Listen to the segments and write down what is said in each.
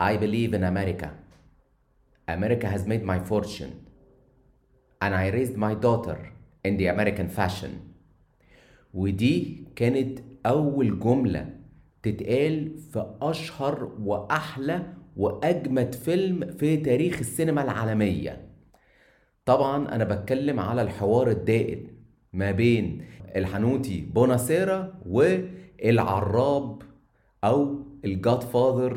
I believe in America. America has made my fortune. And I raised my daughter in the American fashion. ودي كانت أول جملة تتقال في أشهر وأحلى وأجمد فيلم في تاريخ السينما العالمية طبعا أنا بتكلم على الحوار الدائر ما بين الحنوتي بوناسيرا والعراب أو الجاد فاذر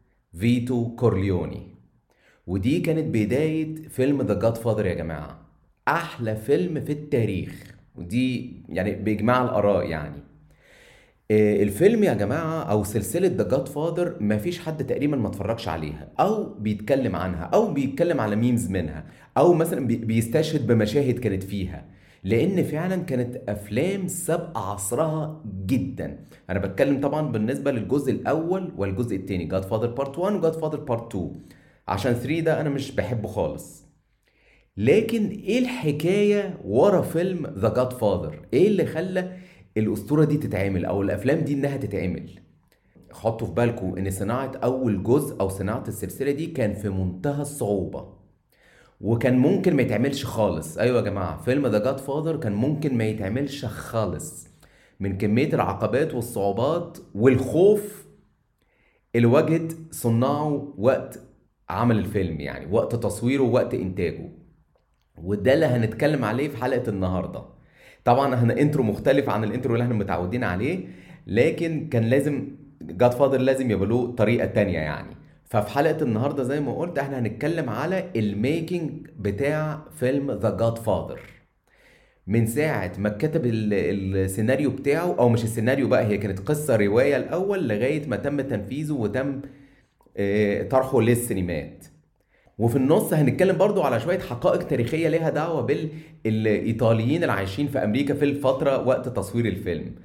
فيتو كورليوني ودي كانت بداية فيلم ذا جاد فاذر يا جماعة أحلى فيلم في التاريخ ودي يعني بإجماع الآراء يعني آه، الفيلم يا جماعة أو سلسلة ذا جاد فاذر مفيش حد تقريبا ما اتفرجش عليها أو بيتكلم عنها أو بيتكلم على ميمز منها أو مثلا بي- بيستشهد بمشاهد كانت فيها لأن فعلا كانت أفلام سابقة عصرها جدا أنا بتكلم طبعا بالنسبة للجزء الأول والجزء الثاني جاد فاذر بارت 1 وجاد فاذر بارت 2 عشان 3 ده أنا مش بحبه خالص لكن ايه الحكايه ورا فيلم ذا جاد فاذر ايه اللي خلى الاسطوره دي تتعمل او الافلام دي انها تتعمل حطوا في بالكم ان صناعه اول جزء او صناعه السلسله دي كان في منتهى الصعوبه وكان ممكن ما يتعملش خالص ايوه يا جماعه فيلم ذا جاد فاذر كان ممكن ما يتعملش خالص من كميه العقبات والصعوبات والخوف اللي واجهت صناعه وقت عمل الفيلم يعني وقت تصويره ووقت انتاجه وده اللي هنتكلم عليه في حلقة النهاردة طبعا احنا انترو مختلف عن الانترو اللي احنا متعودين عليه لكن كان لازم جاد فاذر لازم يبقى له طريقة تانية يعني ففي حلقة النهاردة زي ما قلت احنا هنتكلم على الميكنج بتاع فيلم ذا جاد فاذر من ساعة ما كتب ال- السيناريو بتاعه او مش السيناريو بقى هي كانت قصة رواية الاول لغاية ما تم تنفيذه وتم آه، طرحه للسينمات وفي النص هنتكلم برضو على شوية حقائق تاريخية ليها دعوة بالإيطاليين اللي عايشين في أمريكا في الفترة وقت تصوير الفيلم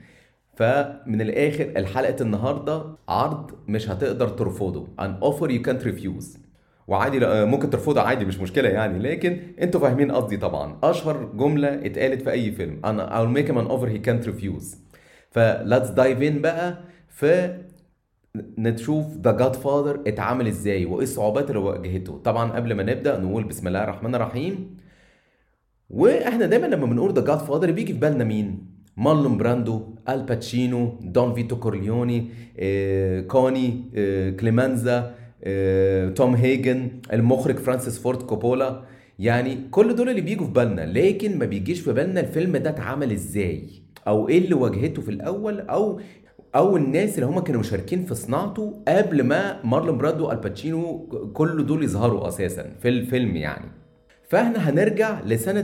فمن الآخر الحلقة النهاردة عرض مش هتقدر ترفضه an offer you can't refuse وعادي لا- ممكن ترفضه عادي مش مشكلة يعني لكن انتوا فاهمين قصدي طبعا أشهر جملة اتقالت في أي فيلم أنا I'll make him an offer he can't refuse فلاتس دايف in بقى في نشوف ذا جاد فاذر اتعامل ازاي وايه الصعوبات اللي واجهته طبعا قبل ما نبدا نقول بسم الله الرحمن الرحيم واحنا دايما لما بنقول ذا جاد فاذر بيجي في بالنا مين مارلون براندو الباتشينو دون فيتو كورليوني آه، كوني آه، كليمانزا آه، توم هيجن المخرج فرانسيس فورد كوبولا يعني كل دول اللي بيجوا في بالنا لكن ما بيجيش في بالنا الفيلم ده اتعمل ازاي او ايه اللي واجهته في الاول او او الناس اللي هم كانوا مشاركين في صناعته قبل ما مارلون براندو الباتشينو كل دول يظهروا اساسا في الفيلم يعني فاحنا هنرجع لسنة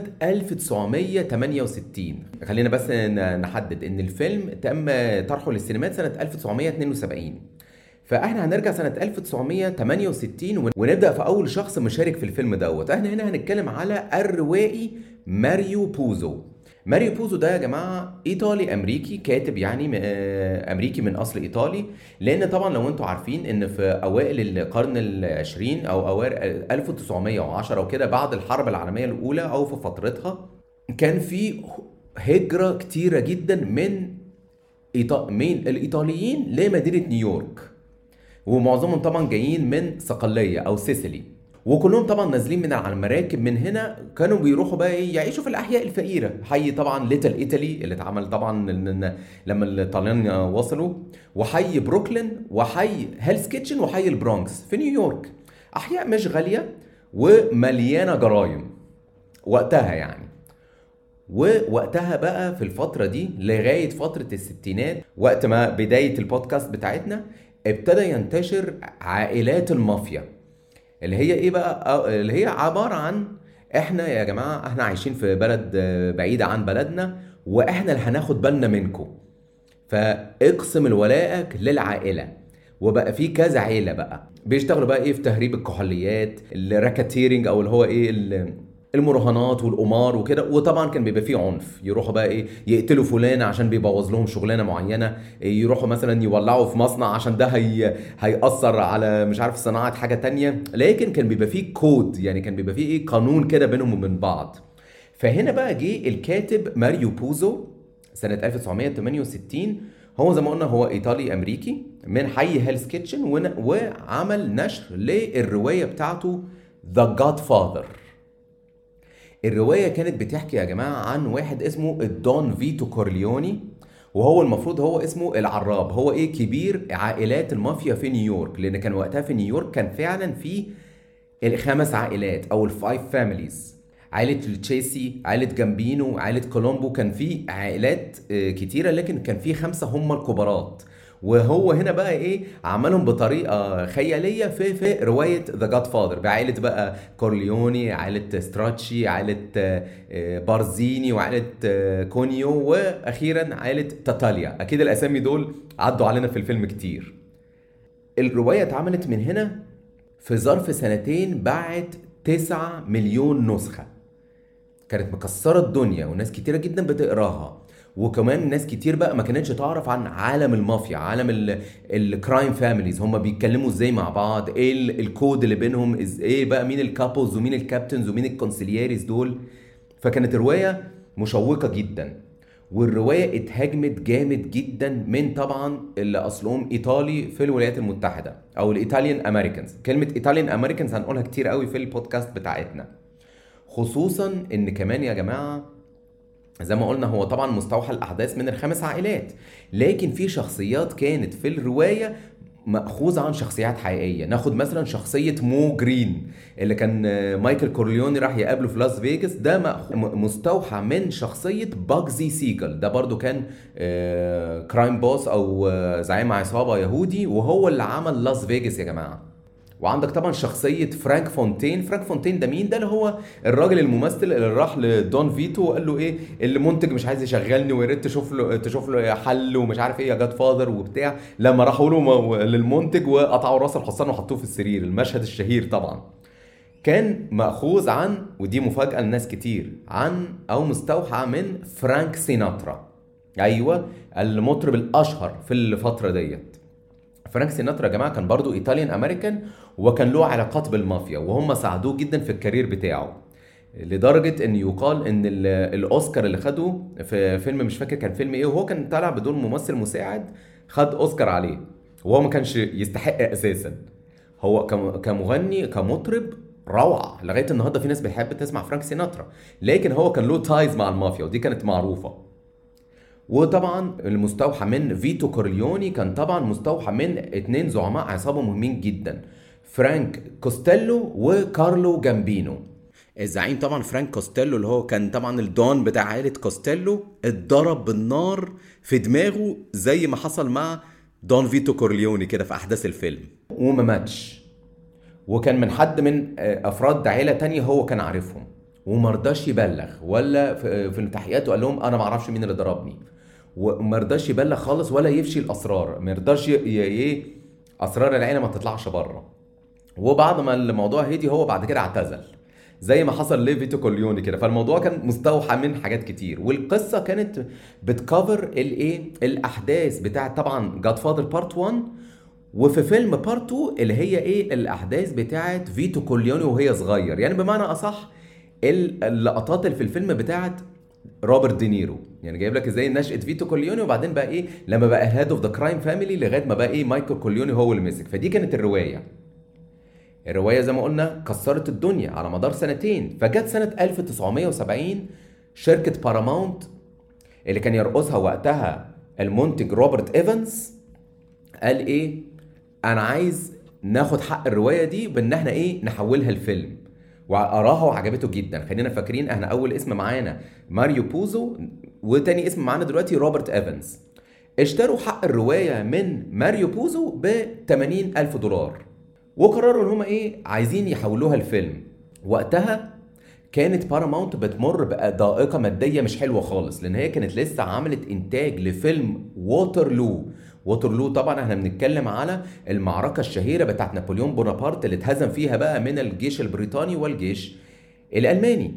1968 خلينا بس ن- نحدد ان الفيلم تم طرحه للسينمات سنة 1972 فاحنا هنرجع سنة 1968 ون- ونبدأ في أول شخص مشارك في الفيلم دوت احنا هنا هنتكلم على الروائي ماريو بوزو ماريو بوزو ده يا جماعة إيطالي أمريكي كاتب يعني م- آه، أمريكي من أصل إيطالي لأن طبعا لو أنتوا عارفين إن في أوائل القرن العشرين أو أوائل 1910 وكده بعد الحرب العالمية الأولى أو في فترتها كان في هجرة كتيرة جدا من إيطا... من الإيطاليين لمدينة نيويورك ومعظمهم طبعا جايين من صقلية أو سيسيلي وكلهم طبعا نازلين من على المراكب من هنا كانوا بيروحوا بقى ايه يعيشوا في الاحياء الفقيره حي طبعا ليتل ايطالي اللي اتعمل طبعا ل- ل- لما الطليان وصلوا وحي بروكلين وحي هيلز كيتشن وحي البرونكس في نيويورك احياء مش غاليه ومليانه جرايم وقتها يعني ووقتها بقى في الفترة دي لغاية فترة الستينات وقت ما بداية البودكاست بتاعتنا ابتدى ينتشر عائلات المافيا اللي هي ايه بقى أو- اللي هي عبارة عن احنا يا جماعة احنا عايشين في بلد آه، بعيدة عن بلدنا واحنا اللي هناخد بالنا منكم فاقسم الولائك للعائلة وبقى في كذا عيلة بقى بيشتغلوا بقى ايه في تهريب الكحوليات الراكاتيرنج او اللي هو ايه ال- المراهنات والقمار وكده وطبعا كان بيبقى فيه عنف يروحوا بقى ايه يقتلوا فلان عشان بيبوظ لهم شغلانه معينه إيه يروحوا مثلا يولعوا في مصنع عشان ده هي هيأثر على مش عارف صناعه حاجه تانية لكن كان بيبقى فيه كود يعني كان بيبقى فيه ايه قانون كده بينهم وبين بعض فهنا بقى جه الكاتب ماريو بوزو سنة 1968 هو زي ما قلنا هو ايطالي امريكي من حي هيلز كيتشن وعمل نشر للروايه بتاعته ذا جاد فاذر الروايه كانت بتحكي يا جماعه عن واحد اسمه الدون فيتو كورليوني وهو المفروض هو اسمه العراب هو ايه كبير عائلات المافيا في نيويورك لان كان وقتها في نيويورك كان فعلا في الخمس عائلات او الفايف فاميليز عائلة تشيسي عائلة جامبينو عائلة كولومبو كان في عائلات آه، كتيرة لكن كان في خمسة هم الكبارات وهو هنا بقى ايه عملهم بطريقه خياليه في في روايه ذا جاد فاذر بعائله بقى كورليوني عائله ستراتشي عائله آه، بارزيني وعائله آه، كونيو واخيرا عائله تاتاليا اكيد الاسامي دول عدوا علينا في الفيلم كتير الروايه اتعملت من هنا في ظرف سنتين باعت 9 مليون نسخه كانت مكسره الدنيا وناس كتيره جدا بتقراها وكمان ناس كتير بقى ما كانتش تعرف عن عالم المافيا عالم الكرايم فاميليز هم بيتكلموا ازاي مع بعض ايه الكود اللي بينهم ايه بقى مين الكابلز ومين الكابتنز ومين الكونسيلياريز دول فكانت روايه مشوقه جدا والروايه اتهاجمت جامد جدا من طبعا اللي اصلهم ايطالي في الولايات المتحده او الايطاليان امريكانز كلمه ايطاليان امريكانز هنقولها كتير قوي في البودكاست بتاعتنا خصوصا ان كمان يا جماعه زي ما قلنا هو طبعا مستوحى الاحداث من الخمس عائلات لكن في شخصيات كانت في الروايه مأخوذ عن شخصيات حقيقية ناخد مثلا شخصية مو جرين اللي كان مايكل كورليوني راح يقابله في لاس فيجاس ده مستوحى من شخصية باجزي سيجل ده برضو كان كرايم بوس او آه، زعيم عصابة يهودي وهو اللي عمل لاس فيجاس يا جماعة وعندك طبعا شخصيه فرانك فونتين فرانك فونتين ده مين ده اللي هو الراجل الممثل اللي راح لدون فيتو وقال له ايه اللي منتج مش عايز يشغلني ويا ريت تشوف له تشوف له حل ومش عارف ايه يا جاد فاذر وبتاع لما راحوا له للمنتج وقطعوا راس الحصان وحطوه في السرير المشهد الشهير طبعا كان مأخوذ عن ودي مفاجأة لناس كتير عن أو مستوحى من فرانك سيناترا أيوة المطرب الأشهر في الفترة ديت فرانك سيناترا يا جماعه كان برضو ايطاليان امريكان وكان له علاقات بالمافيا وهم ساعدوه جدا في الكارير بتاعه لدرجه ان يقال ان الاوسكار اللي خده في فيلم مش فاكر كان فيلم ايه وهو كان طالع بدون ممثل مساعد خد اوسكار عليه وهو ما كانش يستحق اساسا هو كمغني كمطرب روعه لغايه النهارده في ناس بتحب تسمع فرانك سيناترا لكن هو كان له تايز مع المافيا ودي كانت معروفه وطبعا المستوحى من فيتو كورليوني كان طبعا مستوحى من اتنين زعماء عصابه مهمين جدا فرانك كوستيلو وكارلو جامبينو الزعيم طبعا فرانك كوستيلو اللي هو كان طبعا الدون بتاع عائله كوستيلو اتضرب بالنار في دماغه زي ما حصل مع دون فيتو كورليوني كده في احداث الفيلم وما ماتش وكان من حد من آه، افراد عيله تانية هو كان عارفهم ومرضاش يبلغ ولا في التحقيقات وقال لهم انا ما اعرفش مين اللي ضربني وما رضاش يبلغ خالص ولا يفشي الاسرار ما رضاش ايه اسرار العيله ما تطلعش بره وبعد ما الموضوع هدي هو بعد كده اعتزل زي ما حصل لفيتو كوليوني كده فالموضوع كان مستوحى من حاجات كتير والقصه كانت بتكفر الايه الاحداث بتاعه طبعا جاد فاذر بارت 1 وفي فيلم بارت 2 اللي هي ايه الاحداث بتاعه فيتو كوليوني وهي صغير يعني بمعنى اصح اللقطات اللي في الفيلم بتاعه روبرت دينيرو يعني جايب لك ازاي نشأة فيتو كوليوني وبعدين بقى ايه لما بقى هاد اوف ذا كرايم فاميلي لغايه ما بقى ايه مايكل كوليوني هو اللي مسك فدي كانت الروايه الروايه زي ما قلنا كسرت الدنيا على مدار سنتين فجت سنه 1970 شركه باراماونت اللي كان يرقصها وقتها المنتج روبرت ايفنز قال ايه انا عايز ناخد حق الروايه دي بان احنا ايه نحولها لفيلم وقراها وعجبته جدا خلينا فاكرين احنا اول اسم معانا ماريو بوزو وتاني اسم معانا دلوقتي روبرت ايفنز اشتروا حق الرواية من ماريو بوزو ب 80 ألف دولار وقرروا ان هم ايه عايزين يحولوها لفيلم وقتها كانت باراماونت بتمر بضائقة مادية مش حلوة خالص لان هي كانت لسه عملت انتاج لفيلم ووترلو ووترلو طبعا احنا بنتكلم على المعركه الشهيره بتاعت نابليون بونابرت اللي اتهزم فيها بقى من الجيش البريطاني والجيش الالماني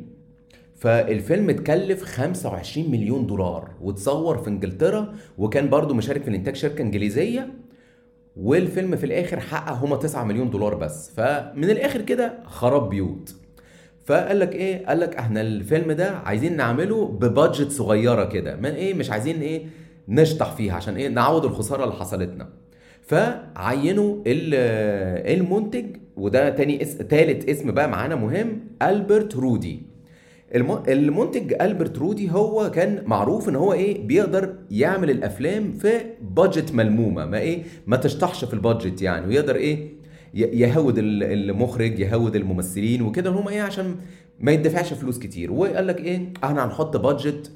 فالفيلم اتكلف 25 مليون دولار وتصور في انجلترا وكان برضو مشارك في الانتاج شركه انجليزيه والفيلم في الاخر حقق هما 9 مليون دولار بس فمن الاخر كده خراب بيوت فقال لك ايه قال لك احنا الفيلم ده عايزين نعمله ببادجت صغيره كده من ايه مش عايزين ايه نشطح فيها عشان ايه نعوض الخساره اللي حصلتنا فعينوا المنتج وده تاني اس... تالت اسم بقى معانا مهم البرت رودي المنتج البرت رودي هو كان معروف ان هو ايه بيقدر يعمل الافلام في بادجت ملمومه ما ايه ما تشطحش في البادجت يعني ويقدر ايه يهود المخرج يهود الممثلين وكده هم ايه عشان ما يدفعش فلوس كتير وقال لك ايه احنا هنحط بادجت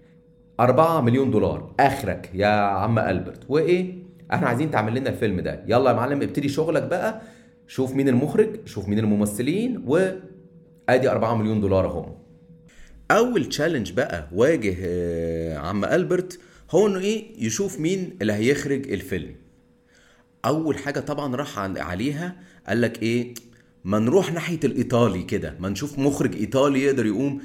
4 مليون دولار اخرك يا عم البرت وايه احنا عايزين تعمل لنا الفيلم ده يلا يا معلم ابتدي شغلك بقى شوف مين المخرج شوف مين الممثلين وادي 4 مليون دولار اهم اول تشالنج بقى واجه آه، عم البرت هو انه ايه يشوف مين اللي هيخرج الفيلم اول حاجه طبعا راح عليها قال لك ايه ما نروح ناحيه الايطالي كده ما نشوف مخرج ايطالي يقدر يقوم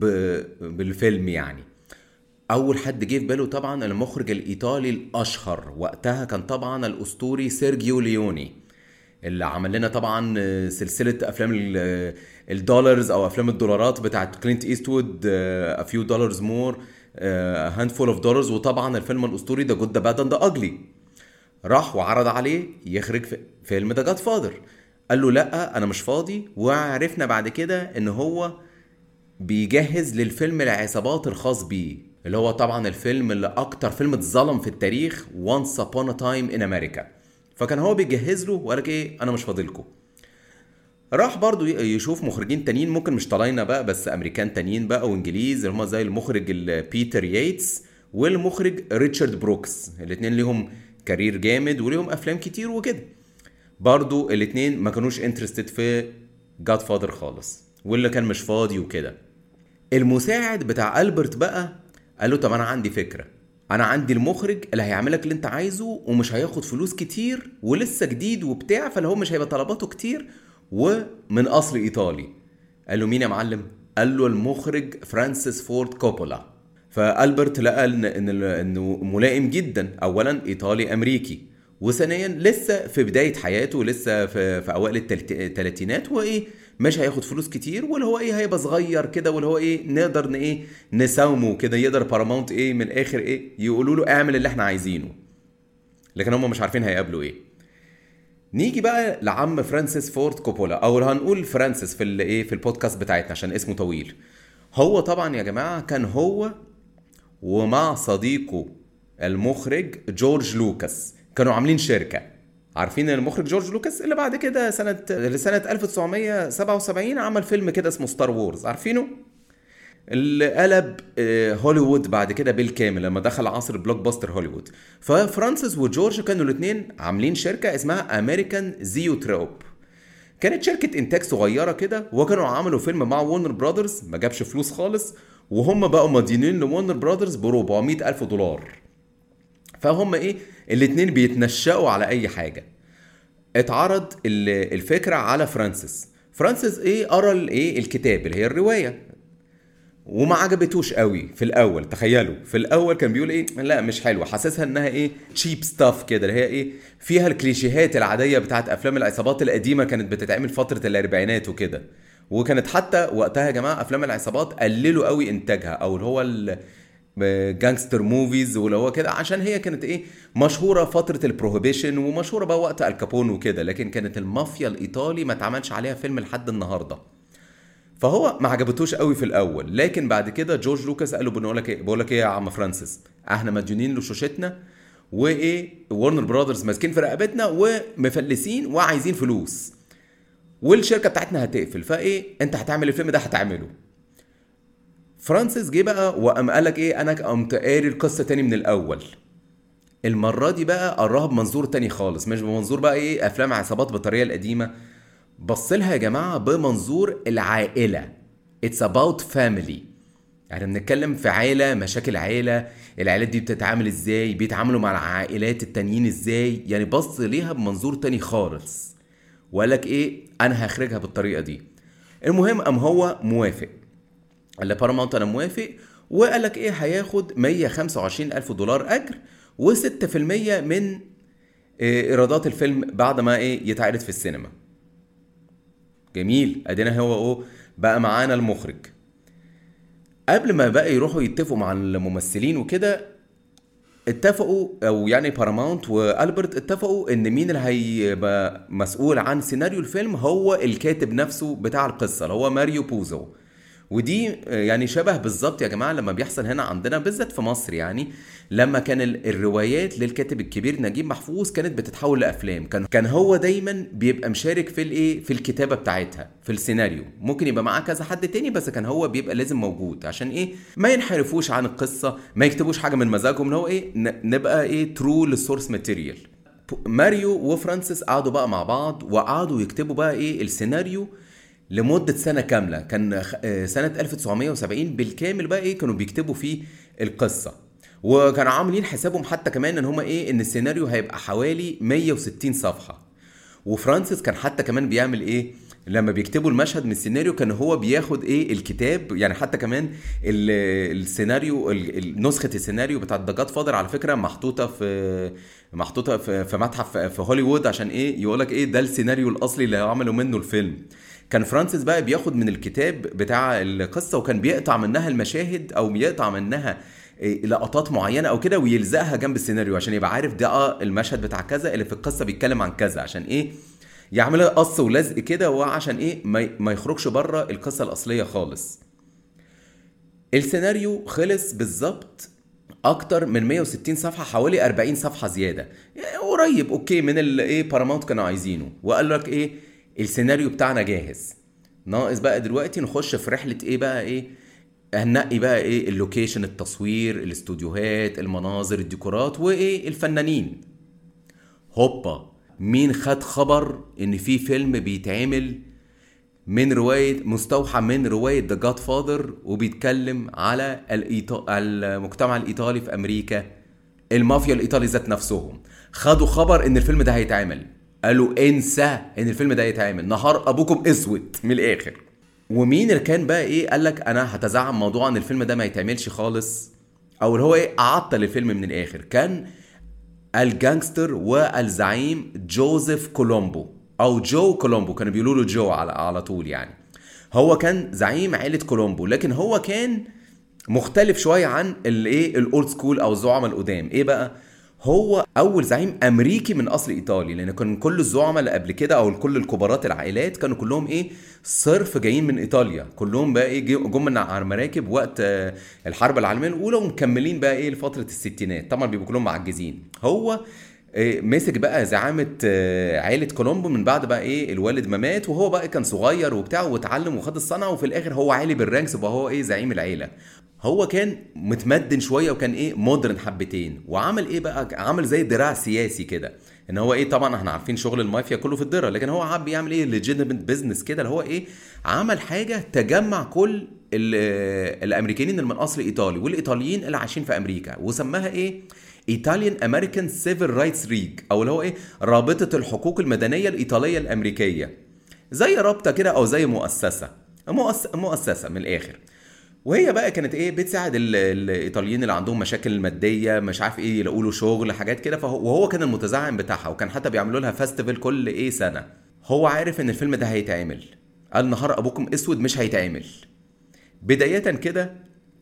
بالفيلم يعني اول حد جه في باله طبعا المخرج الايطالي الاشهر وقتها كان طبعا الاسطوري سيرجيو ليوني اللي عمل لنا طبعا سلسله افلام الدولارز او افلام الدولارات بتاعت كلينت ايستوود ا فيو دولارز مور هاند فول اوف دولارز وطبعا الفيلم الاسطوري ده جود ذا باد اند اجلي راح وعرض عليه يخرج فيلم ذا جاد فاذر قال له لا انا مش فاضي وعرفنا بعد كده ان هو بيجهز للفيلم العصابات الخاص بيه اللي هو طبعا الفيلم اللي اكتر فيلم اتظلم في التاريخ Once Upon a Time in America فكان هو بيجهز له وقال لك ايه انا مش فاضلكم راح برضو يشوف مخرجين تانيين ممكن مش طالعين بقى بس امريكان تانيين بقى وانجليز اللي هم زي المخرج بيتر ييتس والمخرج ريتشارد بروكس الاثنين ليهم كارير جامد وليهم افلام كتير وكده برضو الاثنين ما كانوش انترستد في جاد فادر خالص واللي كان مش فاضي وكده المساعد بتاع البرت بقى قال له طب انا عندي فكره انا عندي المخرج اللي هيعملك اللي انت عايزه ومش هياخد فلوس كتير ولسه جديد وبتاع فاللي هو مش هيبقى طلباته كتير ومن اصل ايطالي قال له مين يا معلم قال له المخرج فرانسيس فورد كوبولا فالبرت لقى ان انه ملائم جدا اولا ايطالي امريكي وثانيا لسه في بدايه حياته لسه في, في اوائل الثلاثينات وايه مش هياخد فلوس كتير واللي هو ايه هيبقى صغير كده واللي هو ايه نقدر ايه نساومه كده يقدر بارامونت ايه من الاخر ايه يقولوا له اعمل اللي احنا عايزينه لكن هم مش عارفين هيقابلوا ايه نيجي بقى لعم فرانسيس فورد كوبولا او هنقول فرانسيس في الايه في البودكاست بتاعتنا عشان اسمه طويل هو طبعا يا جماعه كان هو ومع صديقه المخرج جورج لوكاس كانوا عاملين شركه عارفين المخرج جورج لوكاس اللي بعد كده سنه سنه 1977 عمل فيلم كده اسمه ستار وورز عارفينه اللي قلب آه، هوليوود بعد كده بالكامل لما دخل عصر بلوك باستر هوليوود ففرانسيس وجورج كانوا الاثنين عاملين شركه اسمها امريكان زيو تروب كانت شركة إنتاج صغيرة كده وكانوا عملوا فيلم مع وورنر براذرز ما جابش فلوس خالص وهم بقوا مدينين لوارنر براذرز ب 400 ألف دولار فهم إيه الاتنين بيتنشأوا على أي حاجة اتعرض الفكرة على فرانسيس فرانسيس ايه قرا الايه الكتاب اللي هي الروايه وما عجبتوش قوي في الاول تخيلوا في الاول كان بيقول ايه لا مش حلوه حاسسها انها ايه تشيب ستاف كده اللي هي ايه فيها الكليشيهات العاديه بتاعت افلام العصابات القديمه كانت بتتعمل فتره الاربعينات وكده وكانت حتى وقتها يا جماعه افلام العصابات قللوا قوي انتاجها او اللي هو جانجستر موفيز واللي هو كده عشان هي كانت ايه مشهوره فتره البروهيبيشن ومشهوره بقى وقت الكابون وكده لكن كانت المافيا الايطالي ما اتعملش عليها فيلم لحد النهارده فهو ما عجبتوش قوي في الاول لكن بعد كده جورج لوكاس قال له بنقول لك ايه بقول لك ايه يا عم فرانسيس احنا مديونين لشوشتنا وايه ورنر براذرز ماسكين في رقبتنا ومفلسين وعايزين فلوس والشركه بتاعتنا هتقفل فايه انت هتعمل الفيلم ده هتعمله فرانسيس جه بقى وقام قال لك ايه انا قمت قاري القصه تاني من الاول المره دي بقى قراها بمنظور تاني خالص مش بمنظور بقى ايه افلام عصابات بالطريقه القديمه بص لها يا جماعه بمنظور العائله اتس اباوت فاميلي يعني بنتكلم في عيله مشاكل عيله العائلات دي بتتعامل ازاي بيتعاملوا مع العائلات التانيين ازاي يعني بص ليها بمنظور تاني خالص وقال لك ايه انا هخرجها بالطريقه دي المهم قام هو موافق قال لبارامونت انا موافق وقال لك ايه هياخد 125 الف دولار اجر و6% من آه، ايرادات الفيلم بعد ما ايه يتعرض في السينما جميل ادينا هو اهو بقى معانا المخرج قبل ما بقى يروحوا يتفقوا مع الممثلين وكده اتفقوا او يعني باراماونت والبرت اتفقوا ان مين اللي هيبقى مسؤول عن سيناريو الفيلم هو الكاتب نفسه بتاع القصه اللي هو ماريو بوزو ودي يعني شبه بالظبط يا جماعه لما بيحصل هنا عندنا بالذات في مصر يعني لما كان الروايات للكاتب الكبير نجيب محفوظ كانت بتتحول لافلام كان كان هو دايما بيبقى مشارك في الايه في الكتابه بتاعتها في السيناريو ممكن يبقى معاه كذا حد تاني بس كان هو بيبقى لازم موجود عشان ايه ما ينحرفوش عن القصه ما يكتبوش حاجه من مزاجهم ان هو ايه نبقى ايه ترو للسورس ماتيريال ماريو وفرانسيس قعدوا بقى مع بعض وقعدوا يكتبوا بقى ايه السيناريو لمدة سنة كاملة كان سنة 1970 بالكامل بقى ايه كانوا بيكتبوا فيه القصة وكانوا عاملين حسابهم حتى كمان ان هما ايه ان السيناريو هيبقى حوالي 160 صفحة وفرانسيس كان حتى كمان بيعمل ايه لما بيكتبوا المشهد من السيناريو كان هو بياخد ايه الكتاب يعني حتى كمان السيناريو نسخه السيناريو بتاع ذا جاد فاذر على فكره محطوطه في محطوطه في, في متحف في هوليوود عشان ايه يقول لك ايه ده السيناريو الاصلي اللي عملوا منه الفيلم كان فرانسيس بقى بياخد من الكتاب بتاع القصه وكان بيقطع منها المشاهد او بيقطع منها لقطات معينه او كده ويلزقها جنب السيناريو عشان يبقى عارف ده اه المشهد بتاع كذا اللي في القصه بيتكلم عن كذا عشان ايه يعملها قص ولزق كده وعشان ايه ما يخرجش بره القصه الاصليه خالص السيناريو خلص بالظبط اكتر من 160 صفحه حوالي 40 صفحه زياده يعني قريب اوكي من اللي ايه باراماونت كانوا عايزينه وقال لك ايه السيناريو بتاعنا جاهز ناقص بقى دلوقتي نخش في رحله ايه بقى ايه هننقي بقى ايه اللوكيشن التصوير الاستوديوهات المناظر الديكورات وايه الفنانين هوبا مين خد خبر ان في فيلم بيتعمل من رواية مستوحى من رواية ذا جاد فاذر وبيتكلم على الإيطا... المجتمع الإيطالي في أمريكا المافيا الإيطالي ذات نفسهم خدوا خبر إن الفيلم ده هيتعمل قالوا انسى إن الفيلم ده هيتعمل نهار أبوكم أسود من الآخر ومين اللي كان بقى إيه قال لك أنا هتزعم موضوع إن الفيلم ده ما يتعملش خالص أو اللي هو إيه أعطل الفيلم من الآخر كان الجانجستر والزعيم جوزيف كولومبو او جو كولومبو كانوا بيقولوا له جو على على طول يعني هو كان زعيم عائله كولومبو لكن هو كان مختلف شويه عن الايه الاولد سكول او الزعماء القدام ايه بقى هو اول زعيم امريكي من اصل ايطالي لان كان كل الزعماء اللي قبل كده او كل الكبارات العائلات كانوا كلهم ايه صرف جايين من ايطاليا كلهم بقى ايه جم من على المراكب وقت الحرب العالميه الاولى ومكملين بقى ايه لفتره الستينات طبعا بيبقوا كلهم معجزين هو مسك بقى زعامة عائلة كولومبو من بعد بقى ايه الوالد ما مات وهو بقى كان صغير وبتاع واتعلم وخد الصنعة وفي الاخر هو عالي بالرانكس وبقى هو ايه زعيم العيلة هو كان متمدن شويه وكان ايه مودرن حبتين وعمل ايه بقى عمل زي دراع سياسي كده ان هو ايه طبعا احنا عارفين شغل المافيا كله في الدره لكن هو حب يعمل ايه ليجيتيمت بزنس كده اللي هو ايه عمل حاجه تجمع كل الامريكانيين اللي من اصل ايطالي والايطاليين اللي عايشين في امريكا وسماها ايه ايطاليان امريكان سيفل رايتس ريج او اللي هو ايه رابطه الحقوق المدنيه الايطاليه الامريكيه زي رابطه كده او زي مؤسسه مؤسسه من الاخر وهي بقى كانت ايه بتساعد الايطاليين اللي عندهم مشاكل ماديه مش عارف ايه يلاقوا له شغل حاجات كده فهو وهو كان المتزعم بتاعها وكان حتى بيعملوا لها فيستيفال كل ايه سنه هو عارف ان الفيلم ده هيتعمل قال نهار ابوكم اسود مش هيتعمل بدايه كده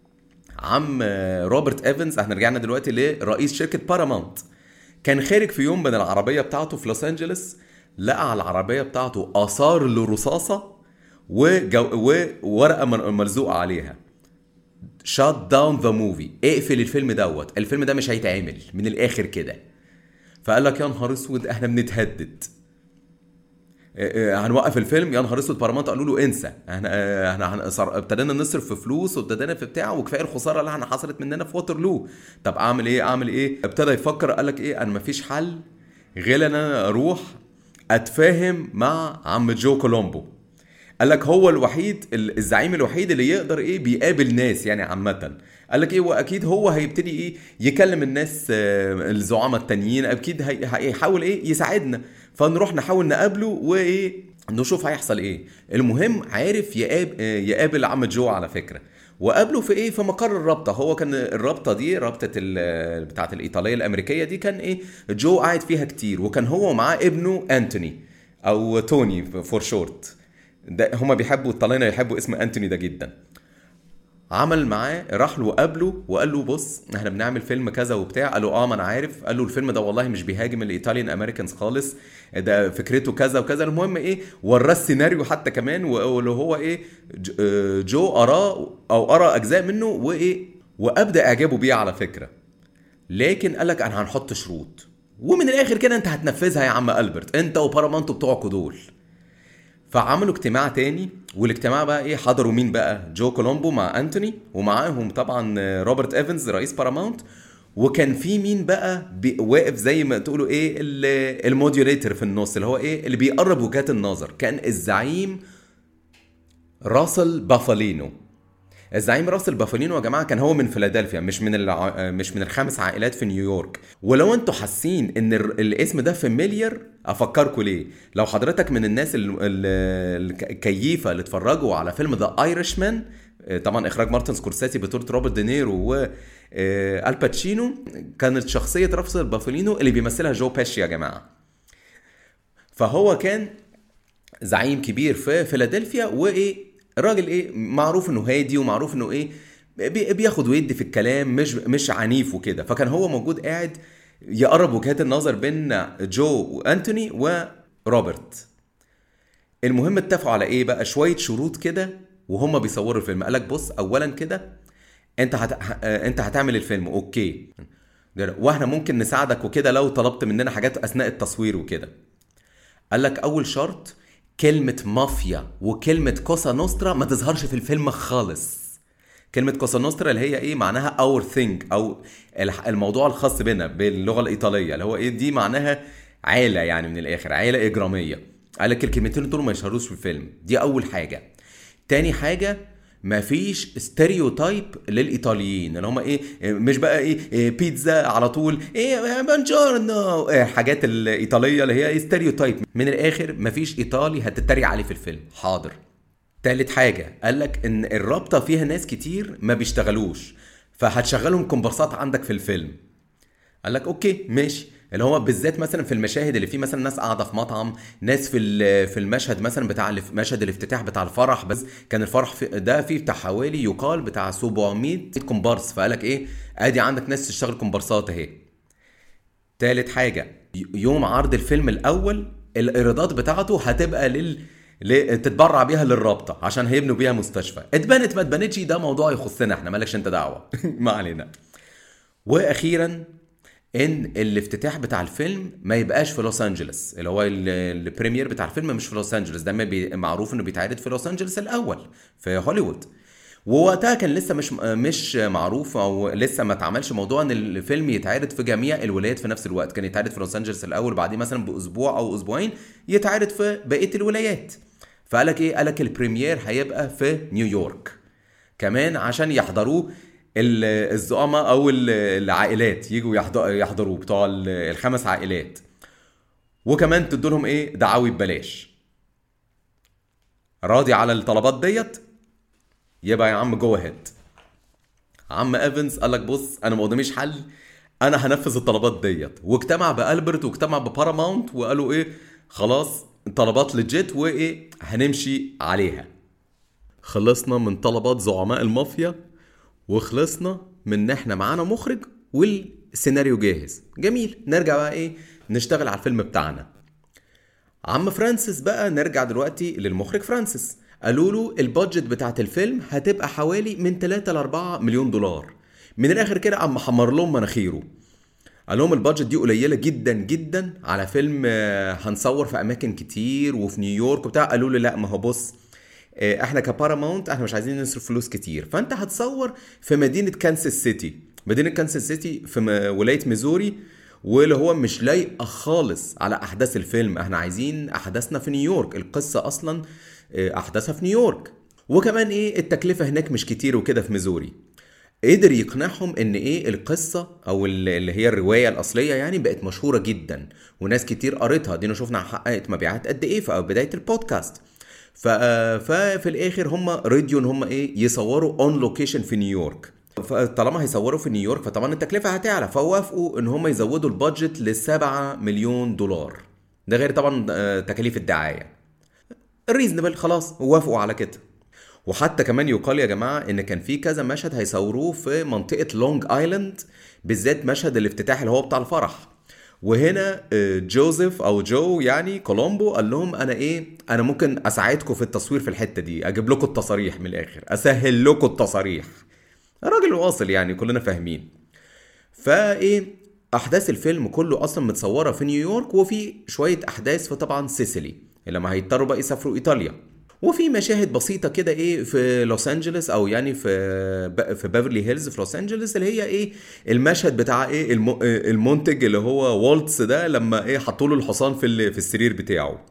عم روبرت ايفنز احنا رجعنا دلوقتي لرئيس شركه بارامونت كان خارج في يوم من العربيه بتاعته في لوس انجلوس لقى على العربيه بتاعته اثار لرصاصه وجو وورقه ملزوقه عليها شات داون ذا موفي اقفل الفيلم دوت الفيلم ده مش هيتعمل من الاخر كده فقال لك يا نهار اسود احنا بنتهدد هنوقف الفيلم يا نهار اسود بارامونت قالوا له انسى احنا احنا ابتدينا نصرف في فلوس وابتدينا في بتاع وكفايه الخساره اللي احنا حصلت مننا في ووترلو طب اعمل ايه اعمل ايه ابتدى يفكر قال لك ايه انا مفيش حل غير ان انا اروح اتفاهم مع عم جو كولومبو قال لك هو الوحيد الزعيم الوحيد اللي يقدر ايه بيقابل ناس يعني عامه قال لك ايه واكيد هو هيبتدي ايه يكلم الناس الزعماء التانيين اكيد هيحاول ايه يساعدنا فنروح نحاول نقابله وايه نشوف هيحصل ايه المهم عارف يقابل يقابل عم جو على فكره وقابله في ايه في مقر الرابطه هو كان الرابطه دي رابطه بتاعه الايطاليه الامريكيه دي كان ايه جو قاعد فيها كتير وكان هو معاه ابنه انتوني او توني فور شورت ده هما بيحبوا الطلاينه يحبوا اسم انتوني ده جدا عمل معاه راح له قابله وقال له بص احنا بنعمل فيلم كذا وبتاع قال له اه ما انا عارف قال له الفيلم ده والله مش بيهاجم الايطاليان امريكانز خالص ده فكرته كذا وكذا المهم ايه وراه السيناريو حتى كمان واللي هو ايه ج- جو اراه او ارى اجزاء منه وايه وابدا اعجابه بيه على فكره لكن قال لك انا هنحط شروط ومن الاخر كده انت هتنفذها يا عم البرت انت وبارامونت بتوعكوا دول فعملوا اجتماع تاني والاجتماع بقى ايه حضروا مين بقى جو كولومبو مع انتوني ومعاهم طبعا روبرت ايفنز رئيس باراماونت وكان في مين بقى بي واقف زي ما تقولوا ايه ال- الموديوليتر في النص اللي هو ايه اللي بيقرب وجهات النظر كان الزعيم راسل بافالينو الزعيم راسل بافالينو يا جماعه كان هو من فيلادلفيا مش من الع... مش من الخمس عائلات في نيويورك ولو انتوا حاسين ان ال- الاسم ده فاميليار افكركم ليه لو حضرتك من الناس ال- ال- الكيفه اللي اتفرجوا على فيلم ذا ايرشمان طبعا اخراج مارتن سكورسيزي بطوله روبرت دينيرو و آه، الباتشينو كانت شخصيه راسل بافالينو اللي بيمثلها جو باشي يا جماعه فهو كان زعيم كبير في فيلادلفيا وايه الراجل ايه معروف انه هادي ومعروف انه ايه بي- بياخد ويدي في الكلام مش مش عنيف وكده فكان هو موجود قاعد يقرب وجهات النظر بين جو وانتوني وروبرت المهم اتفقوا على ايه بقى شويه شروط كده وهم بيصوروا الفيلم قالك بص اولا كده انت هت... ه- انت هتعمل الفيلم اوكي ده- واحنا ممكن نساعدك وكده لو طلبت مننا حاجات اثناء التصوير وكده قال لك اول شرط كلمة مافيا وكلمة كوسا نوسترا ما تظهرش في الفيلم خالص كلمة كوسا نوسترا اللي هي ايه معناها اور ثينج او الح- الموضوع الخاص بنا باللغة الإيطالية اللي هو ايه دي معناها عيلة يعني من الآخر عيلة إجرامية قال لك الكلمتين دول ما يشهروش في الفيلم دي أول حاجة تاني حاجة مفيش ستيريوتايب للايطاليين اللي هم ايه مش بقى ايه, إيه بيتزا على طول ايه بونجورنو إيه حاجات الايطاليه اللي هي ايه ستيريوتايب من الاخر مفيش ايطالي هتتريق عليه في الفيلم حاضر تالت حاجة قال لك ان الرابطة فيها ناس كتير ما بيشتغلوش فهتشغلهم كومبارسات عندك في الفيلم قال لك اوكي ماشي اللي هو بالذات مثلا في المشاهد اللي فيه مثلا ناس قاعده في مطعم ناس في ال- في المشهد مثلا بتاع الف- مشهد الافتتاح بتاع الفرح بس كان الفرح في ده فيه بتاع حوالي يقال بتاع 700 كومبارس فقال لك ايه ادي عندك ناس تشتغل كومبارسات اهي تالت حاجة ي- يوم عرض الفيلم الأول الإيرادات بتاعته هتبقى لل ل- تتبرع بيها للرابطة عشان هيبنوا بيها مستشفى اتبنت ما اتبنتش ده موضوع يخصنا احنا مالكش انت دعوة ما علينا واخيرا ان الافتتاح بتاع الفيلم ما يبقاش في لوس انجلوس اللي هو ال- البريمير بتاع الفيلم مش في لوس انجلوس ده ما بي- معروف انه بيتعرض في لوس انجلوس الاول في هوليوود ووقتها كان لسه مش مش معروف او لسه ما اتعملش موضوع ان الفيلم يتعرض في جميع الولايات في نفس الوقت كان يتعرض في لوس انجلوس الاول بعدين مثلا باسبوع او اسبوعين يتعرض في بقيه الولايات فقالك ايه قالك البريمير هيبقى في نيويورك كمان عشان يحضروه ال- الزعماء او ال- العائلات يجوا يحض- يحضروه بتوع ال- الخمس عائلات وكمان تدوا لهم ايه دعاوي ببلاش راضي على الطلبات ديت يبقى يا عم جو هيد عم ايفنز قال لك بص انا ما قداميش حل انا هنفذ الطلبات ديت واجتمع بالبرت واجتمع بباراماونت وقالوا ايه خلاص طلبات لجيت وايه هنمشي عليها خلصنا من طلبات زعماء المافيا وخلصنا من ان احنا معانا مخرج والسيناريو جاهز جميل نرجع بقى ايه نشتغل على الفيلم بتاعنا عم فرانسيس بقى نرجع دلوقتي للمخرج فرانسيس قالوا له البادجت بتاعت الفيلم هتبقى حوالي من 3 ل 4 مليون دولار من الاخر كده قام محمر لهم مناخيره قال لهم البادجت دي قليله جدا جدا على فيلم آه، هنصور في اماكن كتير وفي نيويورك وبتاع قالوا له لا ما هو بص آه، احنا كباراماونت احنا مش عايزين نصرف فلوس كتير فانت هتصور في مدينه كانساس سيتي مدينه كانساس سيتي في م- ولايه ميزوري واللي هو مش لايقه خالص على احداث الفيلم احنا عايزين احداثنا في نيويورك القصه اصلا آه، احداثها في نيويورك وكمان ايه التكلفه هناك مش كتير وكده في ميزوري قدر يقنعهم ان ايه القصه او ال- اللي هي الروايه الاصليه يعني بقت مشهوره جدا وناس كتير قريتها دينا شفنا حققت مبيعات قد ايه في بدايه البودكاست ف... ففي الاخر هم رضيوا ان هم ايه يصوروا اون لوكيشن في نيويورك فطالما هيصوروا في نيويورك فطبعا التكلفه هتعلى فوافقوا ان هم يزودوا البادجت ل 7 مليون دولار ده غير طبعا آه، تكاليف الدعايه الريزنبل خلاص وافقوا على كده وحتى كمان يقال يا جماعه ان كان في كذا مشهد هيصوروه في منطقه لونج ايلاند بالذات مشهد الافتتاح اللي هو بتاع الفرح وهنا آه، جوزيف او جو يعني كولومبو قال لهم انا ايه انا ممكن اساعدكم في التصوير في الحته دي اجيب لكم التصاريح من الاخر اسهل لكم التصاريح راجل واصل يعني كلنا فاهمين فايه احداث الفيلم كله اصلا متصوره في نيويورك وفي شويه احداث في طبعا سيسيلي لما هيضطروا بقى يسافروا ايطاليا وفي مشاهد بسيطه كده ايه في لوس انجلوس او يعني في ب- في بيفرلي هيلز في لوس انجلوس اللي هي ايه المشهد بتاع ايه الم- المنتج اللي هو والتس ده لما ايه حطوا له الحصان في ال- في السرير بتاعه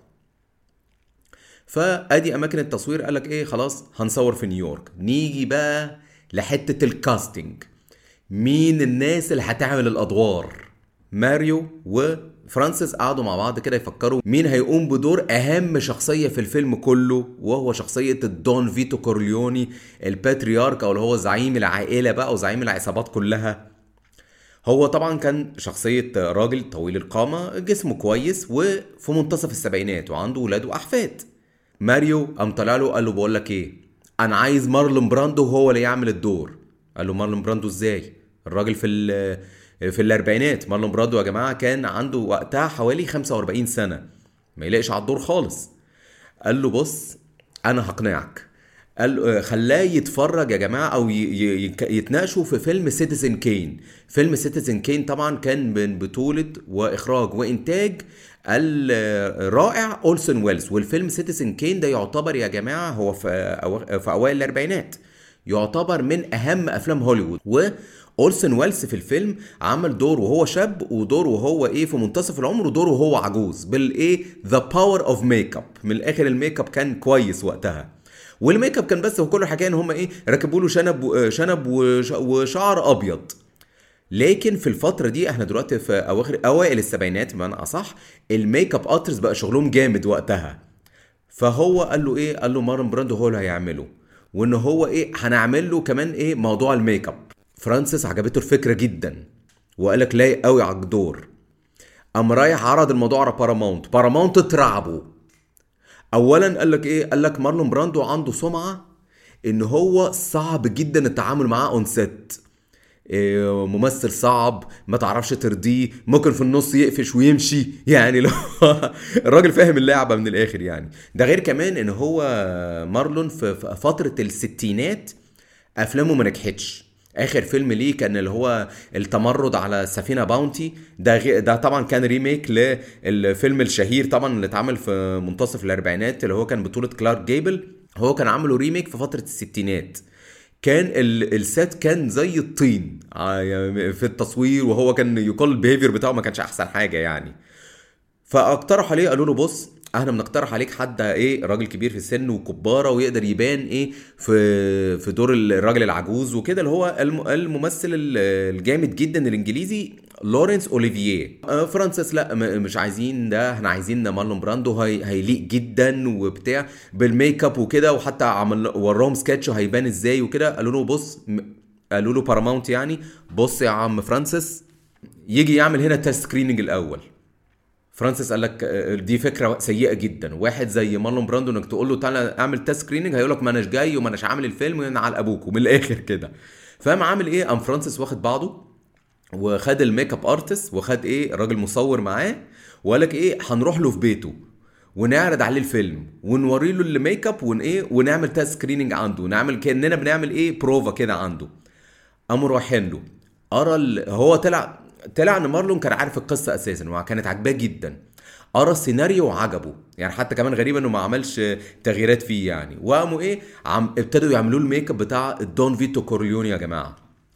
فادي اماكن التصوير قال لك ايه خلاص هنصور في نيويورك نيجي بقى لحته الكاستنج مين الناس اللي هتعمل الادوار ماريو وفرانسيس قعدوا مع بعض كده يفكروا مين هيقوم بدور اهم شخصيه في الفيلم كله وهو شخصيه الدون فيتو كورليوني الباتريارك او اللي هو زعيم العائله بقى وزعيم العصابات كلها هو طبعا كان شخصية راجل طويل القامة جسمه كويس وفي منتصف السبعينات وعنده ولاد وأحفاد ماريو قام طلع له قال له بقول لك ايه انا عايز مارلون براندو هو اللي يعمل الدور قال له مارلون براندو ازاي الراجل في ال في الاربعينات مارلون براندو يا جماعه كان عنده وقتها حوالي 45 سنه ما يلاقيش على الدور خالص قال له بص انا هقنعك قال آه، خلاه يتفرج يا جماعه او ي- ي- يك- يتناقشوا في فيلم سيتيزن كين فيلم سيتيزن كين طبعا كان من بطوله واخراج وانتاج الرائع اولسون ويلز والفيلم سيتيزن كين ده يعتبر يا جماعه هو في أوا- في اوائل الاربعينات يعتبر من اهم افلام هوليوود و اولسن ويلز في الفيلم عمل دور وهو شاب ودور وهو ايه في منتصف العمر ودور وهو عجوز بالايه ذا باور اوف ميك اب من الاخر الميك اب كان كويس وقتها والميك اب كان بس وكل حكايه ان هم ايه ركبوا له شنب شنب وش- وشعر ابيض لكن في الفترة دي احنا دلوقتي في اواخر اوائل السبعينات بمعنى اصح الميك اب ارتست بقى شغلهم جامد وقتها فهو قال له ايه قال له مارلون براندو هو اللي هيعمله وان هو ايه هنعمل له كمان ايه موضوع الميك اب فرانسيس عجبته الفكره جدا وقال لك لايق قوي على الدور قام رايح عرض الموضوع على باراماونت باراماونت اترعبوا اولا قال لك ايه قال لك مارلون براندو عنده سمعه ان هو صعب جدا التعامل معاه اون سيت إيه، ممثل صعب ما تعرفش ترضيه ممكن في النص يقفش ويمشي يعني لو الراجل فاهم اللعبه من الاخر يعني ده غير كمان ان هو مارلون في في فتره الستينات افلامه ما نجحتش اخر فيلم ليه كان اللي هو التمرد على سفينه باونتي ده غي... ده طبعا كان ريميك للفيلم الشهير طبعا اللي اتعمل في منتصف الاربعينات اللي هو كان بطوله كلارك جيبل هو كان عامله ريميك في فتره الستينات كان ال- السات كان زي الطين ع- يعني في التصوير وهو كان يقال البيهيفير بتاعه ما كانش احسن حاجه يعني فاقترحوا عليه قالوا له بص احنا بنقترح عليك حد ايه راجل كبير في السن وكباره ويقدر يبان ايه في في دور الراجل العجوز وكده اللي هو الم- الممثل ال- الجامد جدا الانجليزي لورنس اوليفييه آه، فرانسيس لا م- مش عايزين ده احنا عايزين مارلون براندو هي هيليق جدا وبتاع بالميك اب وكده وحتى عمل وراهم سكتش هيبان ازاي وكده قالوا له بص م- قالوا له باراماونت يعني بص يا عم فرانسيس يجي يعمل هنا تيست سكريننج الاول فرانسيس قال لك آه، دي فكره سيئه جدا واحد زي مارلون براندو انك تقول له تعالى اعمل تيست سكريننج هيقول لك ما اناش جاي وما اناش عامل الفيلم وانا على ابوك من الاخر كده فقام عامل ايه قام فرانسيس واخد بعضه وخد الميك اب ارتست وخد ايه راجل مصور معاه وقال لك ايه هنروح له في بيته ونعرض عليه الفيلم ونوري له الميك اب ون ايه ونعمل تيست سكريننج عنده نعمل كاننا بنعمل ايه بروفا كده عنده قاموا رايحين له قرا ال- هو طلع طلع ان مارلون كان عارف القصه اساسا وكانت عاجباه جدا قرا السيناريو وعجبه يعني حتى كمان غريب انه ما عملش تغييرات فيه يعني وقاموا ايه عم ابتدوا يعملوا له الميك اب بتاع الدون فيتو كورليوني يا جماعه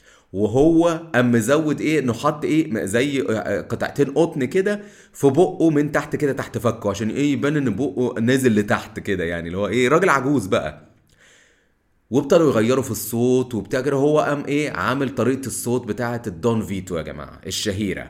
وهو قام مزود ايه انه حط ايه زي قطعتين قطن كده في بقه من تحت كده تحت فكه عشان ايه يبان ان بقه نازل لتحت كده يعني اللي هو ايه راجل عجوز بقى وابتدوا يغيروا في الصوت وبتاع كده هو قام ايه عامل طريقه الصوت بتاعه الدون فيتو يا جماعه الشهيره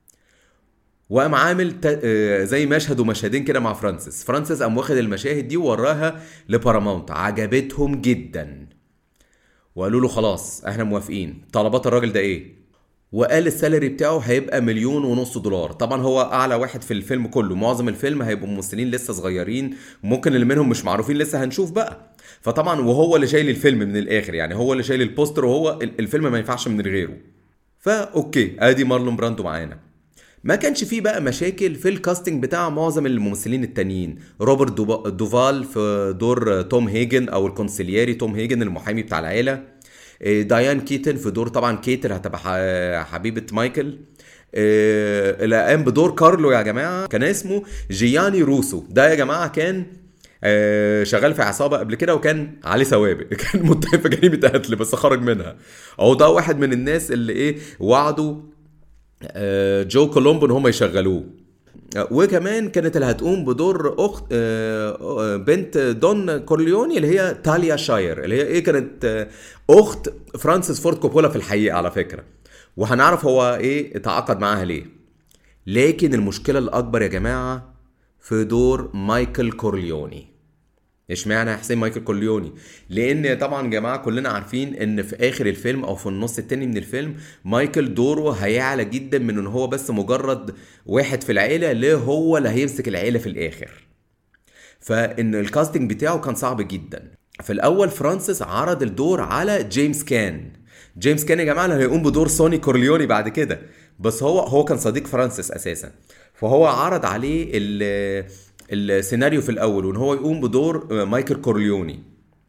وقام عامل تا... آه، زي مشهد ومشهدين كده مع فرانسيس فرانسيس قام واخد المشاهد دي ووراها لباراماونت عجبتهم جدا وقالوا له خلاص احنا موافقين طلبات الراجل ده ايه وقال السالري بتاعه هيبقى مليون ونص دولار طبعا هو اعلى واحد في الفيلم كله معظم الفيلم هيبقوا ممثلين لسه صغيرين ممكن اللي منهم مش معروفين لسه هنشوف بقى فطبعا وهو اللي شايل الفيلم من الاخر يعني هو اللي شايل البوستر وهو الفيلم ما ينفعش من غيره فا اوكي ادي مارلون براندو معانا ما كانش فيه بقى مشاكل في الكاستنج بتاع معظم الممثلين التانيين روبرت دوفال في دور توم هيجن او الكونسيلياري توم هيجن المحامي بتاع العيله إيه، ديان كيتن في دور طبعا كيتر هتبقى حبيبه مايكل إيه، اللي قام بدور كارلو يا جماعه كان اسمه جياني روسو ده يا جماعه كان آه، شغال في عصابه قبل كده وكان عليه سوابق كان متهم في جريمه قتل بس خرج منها اهو ده واحد من الناس اللي ايه وعدوا آه، جو كولومبو ان هم يشغلوه وكمان كانت اللي هتقوم بدور اخت آه، بنت دون كورليوني اللي هي تاليا شاير اللي هي ايه كانت اخت فرانسيس فورد كوبولا في الحقيقه على فكره وهنعرف هو ايه تعاقد معاها ليه لكن المشكله الاكبر يا جماعه في دور مايكل كورليوني اشمعنى حسين مايكل كورليوني لان طبعا يا جماعه كلنا عارفين ان في اخر الفيلم او في النص التاني من الفيلم مايكل دوره هيعلى جدا من ان هو بس مجرد واحد في العيله ليه هو اللي هيمسك العيله في الاخر فان الكاستنج بتاعه كان صعب جدا في الاول فرانسيس عرض الدور على جيمس كان جيمس كان يا جماعه اللي هيقوم بدور سوني كورليوني بعد كده بس هو هو كان صديق فرانسيس اساسا فهو عرض عليه السيناريو في الاول وان هو يقوم بدور مايكل كورليوني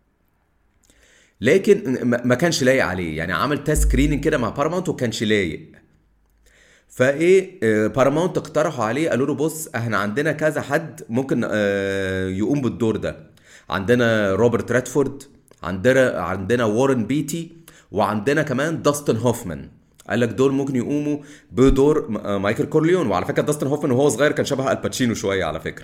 لكن ما كانش لايق عليه يعني عمل تيست سكريننج كده مع بارامونت وكانش لايق فايه بارامونت اقترحوا عليه قالوا له بص احنا عندنا كذا حد ممكن يقوم بالدور ده عندنا روبرت ريدفورد عندنا عندنا وارن بيتي وعندنا كمان داستن هوفمان قال لك دول ممكن يقوموا بدور مايكل كورليون وعلى فكره داستن هوفمان وهو صغير كان شبه الباتشينو شويه على فكره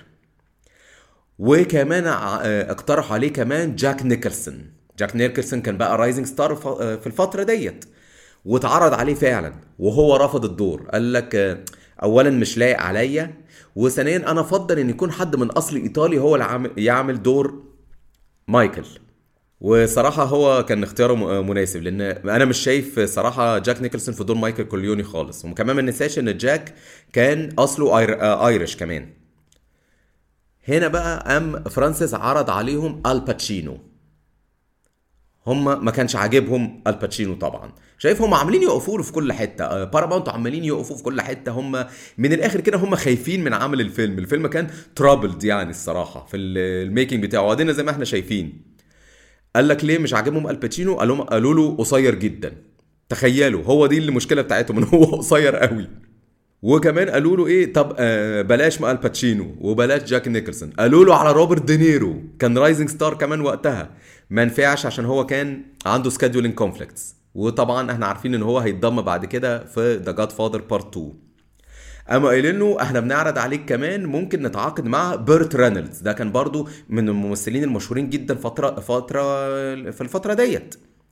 وكمان اقترح عليه كمان جاك نيكلسون جاك نيكلسون كان بقى رايزنج ستار في الفتره ديت واتعرض عليه فعلا وهو رفض الدور قال لك اولا مش لايق عليا وثانيا انا افضل ان يكون حد من اصل ايطالي هو اللي يعمل دور مايكل وصراحه هو كان اختياره مناسب لان انا مش شايف صراحه جاك نيكلسون في دور مايكل كوليوني خالص وكمان ما ننساش ان جاك كان اصله آير... ايرش كمان هنا بقى قام فرانسيس عرض عليهم الباتشينو هم ما كانش عاجبهم الباتشينو طبعا شايف هم عاملين يقفوا له في كل حته بارامونت عمالين يقفوا في كل حته هم من الاخر كده هم خايفين من عمل الفيلم الفيلم كان ترابلد يعني الصراحه في الميكنج بتاعه وادينا زي ما احنا شايفين قال لك ليه مش عاجبهم الباتشينو قالوا قالوا له قصير جدا تخيلوا هو دي المشكله بتاعتهم ان هو قصير قوي وكمان قالوا له ايه طب آه بلاش ما الباتشينو وبلاش جاك نيكلسون قالوا له على روبرت دينيرو كان رايزنج ستار كمان وقتها ما نفعش عشان هو كان عنده سكادولينج كونفليكتس وطبعا احنا عارفين ان هو هيتضم بعد كده في ذا جاد فاذر بارت 2 قاموا قايلين له احنا بنعرض عليك كمان ممكن نتعاقد مع بيرت رينولدز ده كان برضو من الممثلين المشهورين جدا فتره فتره في الفتره ديت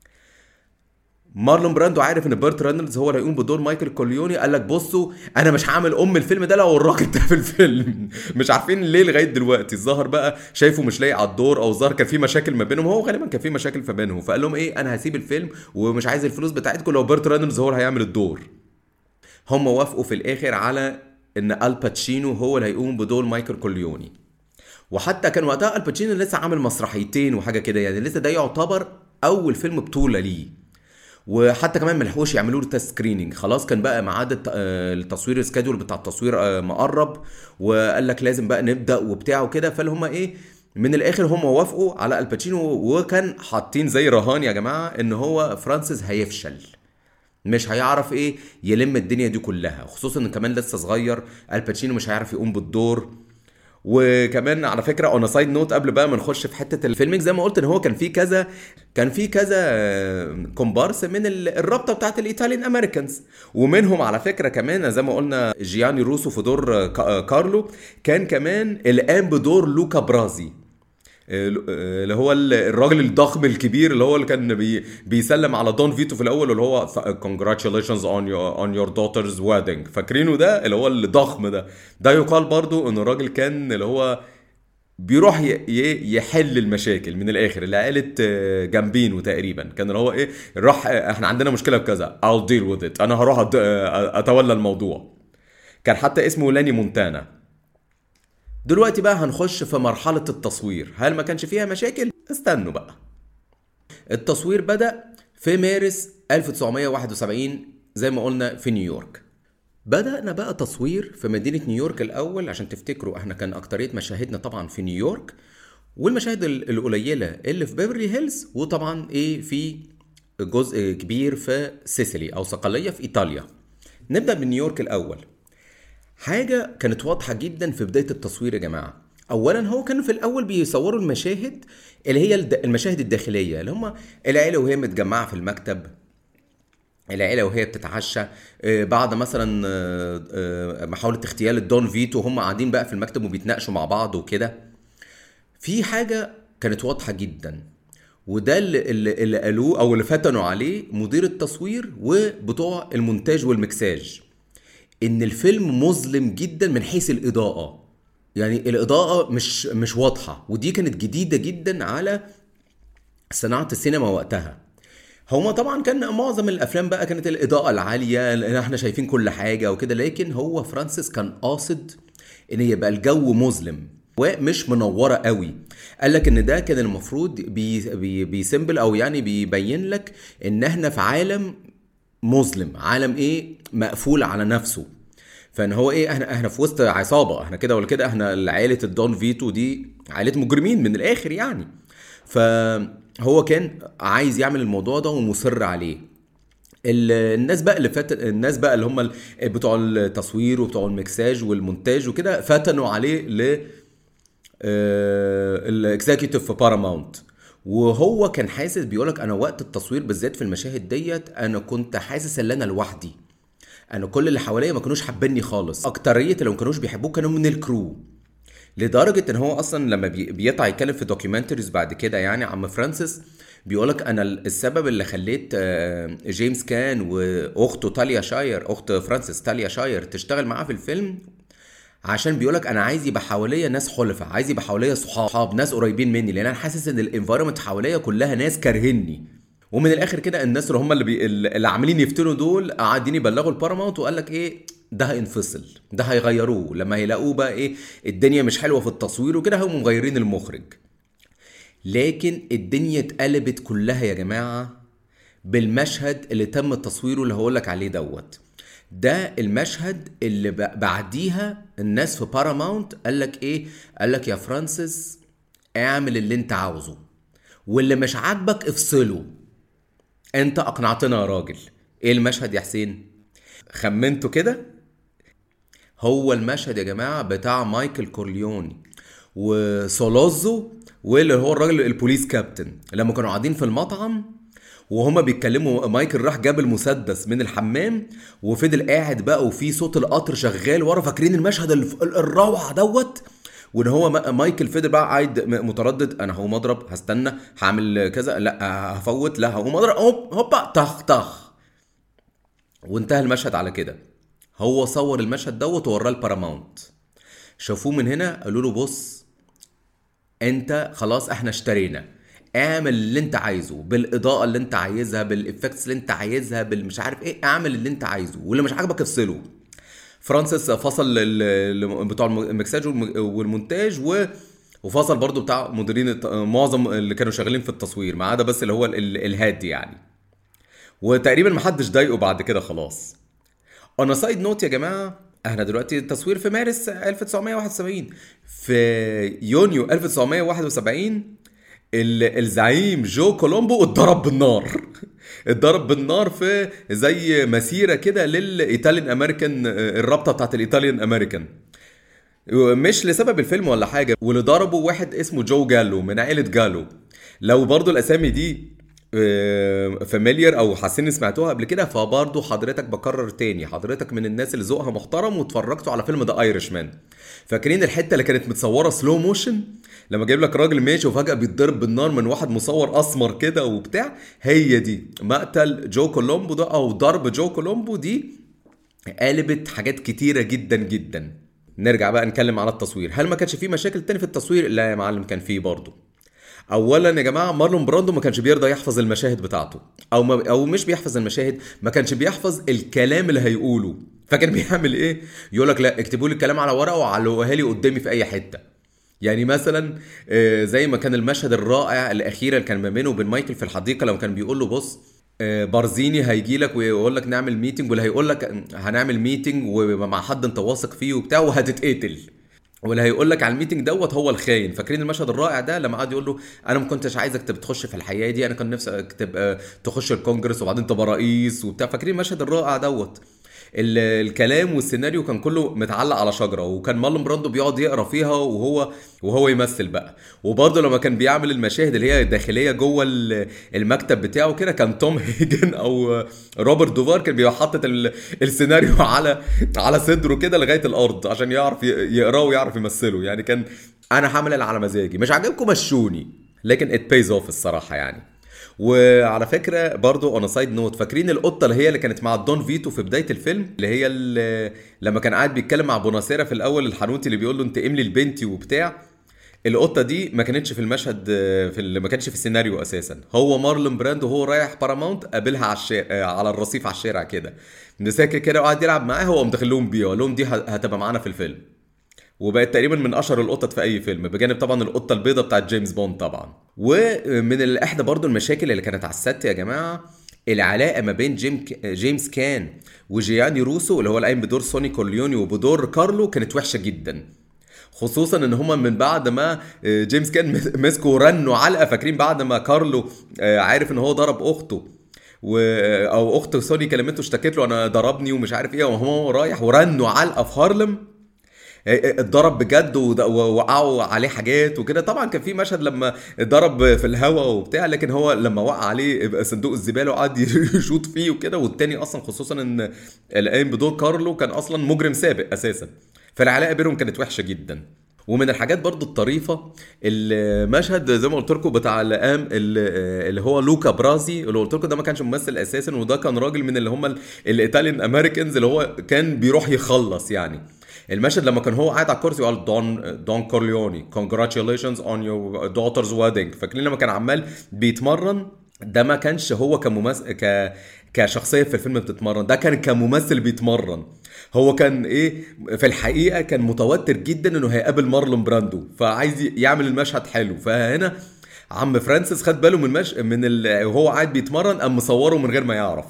مارلون براندو عارف ان بيرت رينولدز هو اللي هيقوم بدور مايكل كوليوني قال لك بصوا انا مش هعمل ام الفيلم ده لو الراجل ده في الفيلم مش عارفين ليه لغايه دلوقتي الظاهر بقى شايفه مش لايق على الدور او الظاهر كان في مشاكل ما بينهم هو غالبا كان في مشاكل ما بينهم فقال لهم ايه انا هسيب الفيلم ومش عايز الفلوس بتاعتكم لو بيرت رينولدز هو اللي هيعمل الدور هم وافقوا في الاخر على ان الباتشينو هو اللي هيقوم بدور مايكل كوليوني وحتى كان وقتها الباتشينو لسه عامل مسرحيتين وحاجه كده يعني لسه ده يعتبر اول فيلم بطوله ليه وحتى كمان ملحقوش يعملوا له تيست سكريننج خلاص كان بقى ميعاد التصوير السكادول بتاع التصوير مقرب وقال لك لازم بقى نبدا وبتاع وكده فاللي هم ايه من الاخر هم وافقوا على الباتشينو وكان حاطين زي رهان يا جماعه ان هو فرانسيس هيفشل مش هيعرف ايه يلم الدنيا دي كلها خصوصا ان كمان لسه صغير الباتشينو مش هيعرف يقوم بالدور وكمان على فكره اون سايد نوت قبل بقى ما نخش في حته الفيلمينج زي ما قلت ان هو كان في كذا كان في كذا كومبارس من الرابطه بتاعت الايطاليان امريكانز ومنهم على فكره كمان زي ما قلنا جياني روسو في دور كارلو كان كمان اللي قام بدور لوكا برازي اللي هو الراجل الضخم الكبير اللي هو اللي كان بي بيسلم على دون فيتو في الاول اللي هو congratulations on your on your daughter's wedding فاكرينه ده اللي هو الضخم ده ده يقال برضو ان الراجل كان اللي هو بيروح يحل المشاكل من الاخر اللي قالت جنبينه تقريبا كان اللي هو ايه راح احنا عندنا مشكله بكذا I'll deal with it انا هروح اتولى الموضوع كان حتى اسمه لاني مونتانا دلوقتي بقى هنخش في مرحلة التصوير هل ما كانش فيها مشاكل؟ استنوا بقى التصوير بدأ في مارس 1971 زي ما قلنا في نيويورك بدأنا بقى تصوير في مدينة نيويورك الأول عشان تفتكروا احنا كان أكترية مشاهدنا طبعا في نيويورك والمشاهد القليلة اللي في بيفرلي هيلز وطبعا ايه في جزء كبير في سيسيلي أو صقلية في إيطاليا نبدأ من نيويورك الأول حاجة كانت واضحة جدا في بداية التصوير يا جماعة اولا هو كانوا في الاول بيصوروا المشاهد اللي هي المشاهد الداخليه اللي هم العيله وهي متجمعه في المكتب العيلة وهي بتتعشى بعد مثلا محاولة اغتيال الدون فيتو هم قاعدين بقى في المكتب وبيتناقشوا مع بعض وكده في حاجة كانت واضحة جدا وده اللي, اللي قالوه او اللي فتنوا عليه مدير التصوير وبتوع المونتاج والمكساج ان الفيلم مظلم جدا من حيث الاضاءه يعني الاضاءه مش مش واضحه ودي كانت جديده جدا على صناعه السينما وقتها هما طبعا كان معظم الافلام بقى كانت الاضاءه العاليه لان احنا شايفين كل حاجه وكده لكن هو فرانسيس كان قاصد ان يبقى الجو مظلم ومش منوره قوي قال لك ان ده كان المفروض بي بي بيسمبل او يعني بيبين لك ان احنا في عالم مظلم عالم ايه مقفول على نفسه فان هو ايه احنا احنا في وسط عصابه احنا كده ولا كده احنا عائله الدون فيتو دي عائله مجرمين من الاخر يعني فهو كان عايز يعمل الموضوع ده ومصر عليه الناس بقى اللي فات الناس بقى اللي هم بتوع التصوير وبتوع المكساج والمونتاج وكده فتنوا عليه ل الاكزيكتيف في باراماونت وهو كان حاسس بيقولك انا وقت التصوير بالذات في المشاهد ديت انا كنت حاسس ان انا لوحدي انا كل اللي حواليا ما كانوش حابيني خالص اكتريه اللي ما كانوش بيحبوه كانوا من الكرو لدرجه ان هو اصلا لما بيطلع يتكلم في دوكيومنتريز بعد كده يعني عم فرانسيس بيقولك انا السبب اللي خليت جيمس كان واخته تاليا شاير اخت فرانسيس تاليا شاير تشتغل معاه في الفيلم عشان بيقولك انا عايز يبقى حواليا ناس حلفة عايز يبقى حواليا صحاب ناس قريبين مني لان انا حاسس ان الانفايرمنت حواليا كلها ناس كارهني ومن الاخر كده الناس اللي هم اللي, بي... اللي عاملين يفتنوا دول قاعدين يبلغوا الباراماونت وقال لك ايه ده هينفصل ده هيغيروه لما يلاقوه بقى ايه الدنيا مش حلوه في التصوير وكده هم مغيرين المخرج لكن الدنيا اتقلبت كلها يا جماعه بالمشهد اللي تم تصويره اللي هقول لك عليه دوت ده المشهد اللي بعديها الناس في باراماونت قال لك ايه قال لك يا فرانسيس اعمل اللي انت عاوزه واللي مش عاجبك افصله انت اقنعتنا يا راجل ايه المشهد يا حسين خمنته كده هو المشهد يا جماعه بتاع مايكل كورليوني وسولوزو واللي هو الراجل البوليس كابتن لما كانوا قاعدين في المطعم وهما بيتكلموا مايكل راح جاب المسدس من الحمام وفضل قاعد بقى وفي صوت القطر شغال ورا فاكرين المشهد الروعه دوت وان هو مايكل فضل بقى قاعد متردد انا هقوم اضرب هستنى هعمل كذا لا هفوت لا هقوم اضرب هوبا طخ طخ وانتهى المشهد على كده هو صور المشهد دوت ووراه الباراماونت شافوه من هنا قالوا له بص انت خلاص احنا اشترينا اعمل اللي انت عايزه بالاضاءه اللي انت عايزها بالافكتس اللي انت عايزها بالمش عارف ايه اعمل اللي انت عايزه واللي مش عاجبك افصله فرانسيس فصل بتوع المكساج والمونتاج و وفصل برضو بتاع مديرين معظم اللي كانوا شغالين في التصوير ما عدا بس اللي هو الهادي يعني وتقريبا ما حدش ضايقه بعد كده خلاص انا سايد نوت يا جماعه احنا دلوقتي التصوير في مارس 1971 في يونيو 1971 الزعيم جو كولومبو اتضرب بالنار اتضرب بالنار في زي مسيرة كده للإيطاليان أمريكان الرابطة بتاعت الإيطاليان أمريكان مش لسبب الفيلم ولا حاجة واللي ضربه واحد اسمه جو جالو من عائلة جالو لو برضو الأسامي دي فاميليار او حاسين سمعتوها قبل كده فبرضه حضرتك بكرر تاني حضرتك من الناس اللي ذوقها محترم واتفرجتوا على فيلم ذا ايرش مان فاكرين الحته اللي كانت متصوره سلو موشن لما جايب لك راجل ماشي وفجاه بيتضرب بالنار من واحد مصور اسمر كده وبتاع هي دي مقتل جو كولومبو ده او ضرب جو كولومبو دي قلبت حاجات كتيره جدا جدا نرجع بقى نتكلم على التصوير هل ما كانش فيه مشاكل تاني في التصوير لا يا معلم كان فيه برضه اولا يا جماعه مارلون براندو ما كانش بيرضى يحفظ المشاهد بتاعته او ما او مش بيحفظ المشاهد ما كانش بيحفظ الكلام اللي هيقوله فكان بيعمل ايه يقول لك لا اكتبوا لي الكلام على ورقه وعلقوها لي قدامي في اي حته يعني مثلا آه، زي ما كان المشهد الرائع الاخير اللي كان ما بينه وبين مايكل في الحديقه لما كان بيقول له بص آه، بارزيني هيجي لك ويقول لك نعمل ميتنج واللي هيقول لك هنعمل ميتنج ومع حد انت واثق فيه وبتاع وهتتقتل واللي هيقول لك على الميتنج دوت هو الخاين فاكرين المشهد الرائع ده لما قعد يقول له انا ما كنتش عايزك تبقى تخش في الحياه دي انا كان نفسي تبقى تخش الكونجرس وبعدين تبقى رئيس وبتاع فاكرين المشهد الرائع دوت ال- الكلام والسيناريو كان كله متعلق على شجره وكان مارلون براندو بيقعد يقرا فيها وهو وهو يمثل بقى وبرضه لما كان بيعمل المشاهد اللي هي داخليه جوه ال- المكتب بتاعه كده كان توم هيجن او روبرت دوفار كان بيبقى حاطط ال- السيناريو على على صدره كده لغايه الارض عشان يعرف ي- يقراه ويعرف يمثله يعني كان انا هعمل اللي على مزاجي مش عاجبكم مشوني لكن ات بيز اوف الصراحه يعني وعلى فكره برضو اون سايد نوت فاكرين القطه اللي هي اللي كانت مع دون فيتو في بدايه الفيلم اللي هي اللي لما كان قاعد بيتكلم مع بوناسيرا في الاول الحانوتي اللي بيقول له انت املي لبنتي وبتاع القطه دي ما كانتش في المشهد في ال- ما كانتش في السيناريو اساسا هو مارلون براند وهو رايح باراماونت قابلها على الشارع على الرصيف على الشارع كده مساكن كده وقعد يلعب معاها وقام داخل لهم بيها وقال لهم دي هتبقى معانا في الفيلم وبقت تقريبا من اشهر القطط في اي فيلم بجانب طبعا القطه البيضاء بتاعت جيمس بوند طبعا ومن ال- احدى برضو المشاكل اللي كانت على الست يا جماعه العلاقه ما بين جيم جيمس كان وجياني روسو اللي هو القايم بدور سوني كورليوني وبدور كارلو كانت وحشه جدا خصوصا ان هما من بعد ما آه، جيمس كان مسكوا ورنوا علقه فاكرين بعد ما كارلو آه، عارف ان هو ضرب اخته و... او اخت سوني كلمته اشتكت له انا ضربني ومش عارف ايه وهو رايح ورنوا علقه في هارلم اتضرب بجد ود- ووقعوا عليه حاجات وكده طبعا كان في مشهد لما اتضرب في الهواء وبتاع لكن هو لما وقع عليه صندوق الزباله وقعد يشوط فيه وكده والتاني اصلا خصوصا ان القايم بدور كارلو كان اصلا مجرم سابق اساسا فالعلاقه بينهم كانت وحشه جدا ومن الحاجات برضو الطريفة المشهد زي ما قلت لكم بتاع القام اللي هو لوكا برازي اللي قلت لكم ده ما كانش ممثل اساسا وده كان راجل من اللي هم الايطاليان امريكانز اللي هو كان بيروح يخلص يعني المشهد لما كان هو قاعد على الكرسي وقال دون دون كورليوني congratulations on your daughter's wedding فاكرين لما كان عمال بيتمرن ده ما كانش هو كممثل ك كشخصيه في الفيلم بتتمرن ده كان كممثل بيتمرن هو كان ايه في الحقيقه كان متوتر جدا انه هيقابل مارلون براندو فعايز يعمل المشهد حلو فهنا عم فرانسيس خد باله من مش... من ال... وهو قاعد بيتمرن قام مصوره من غير ما يعرف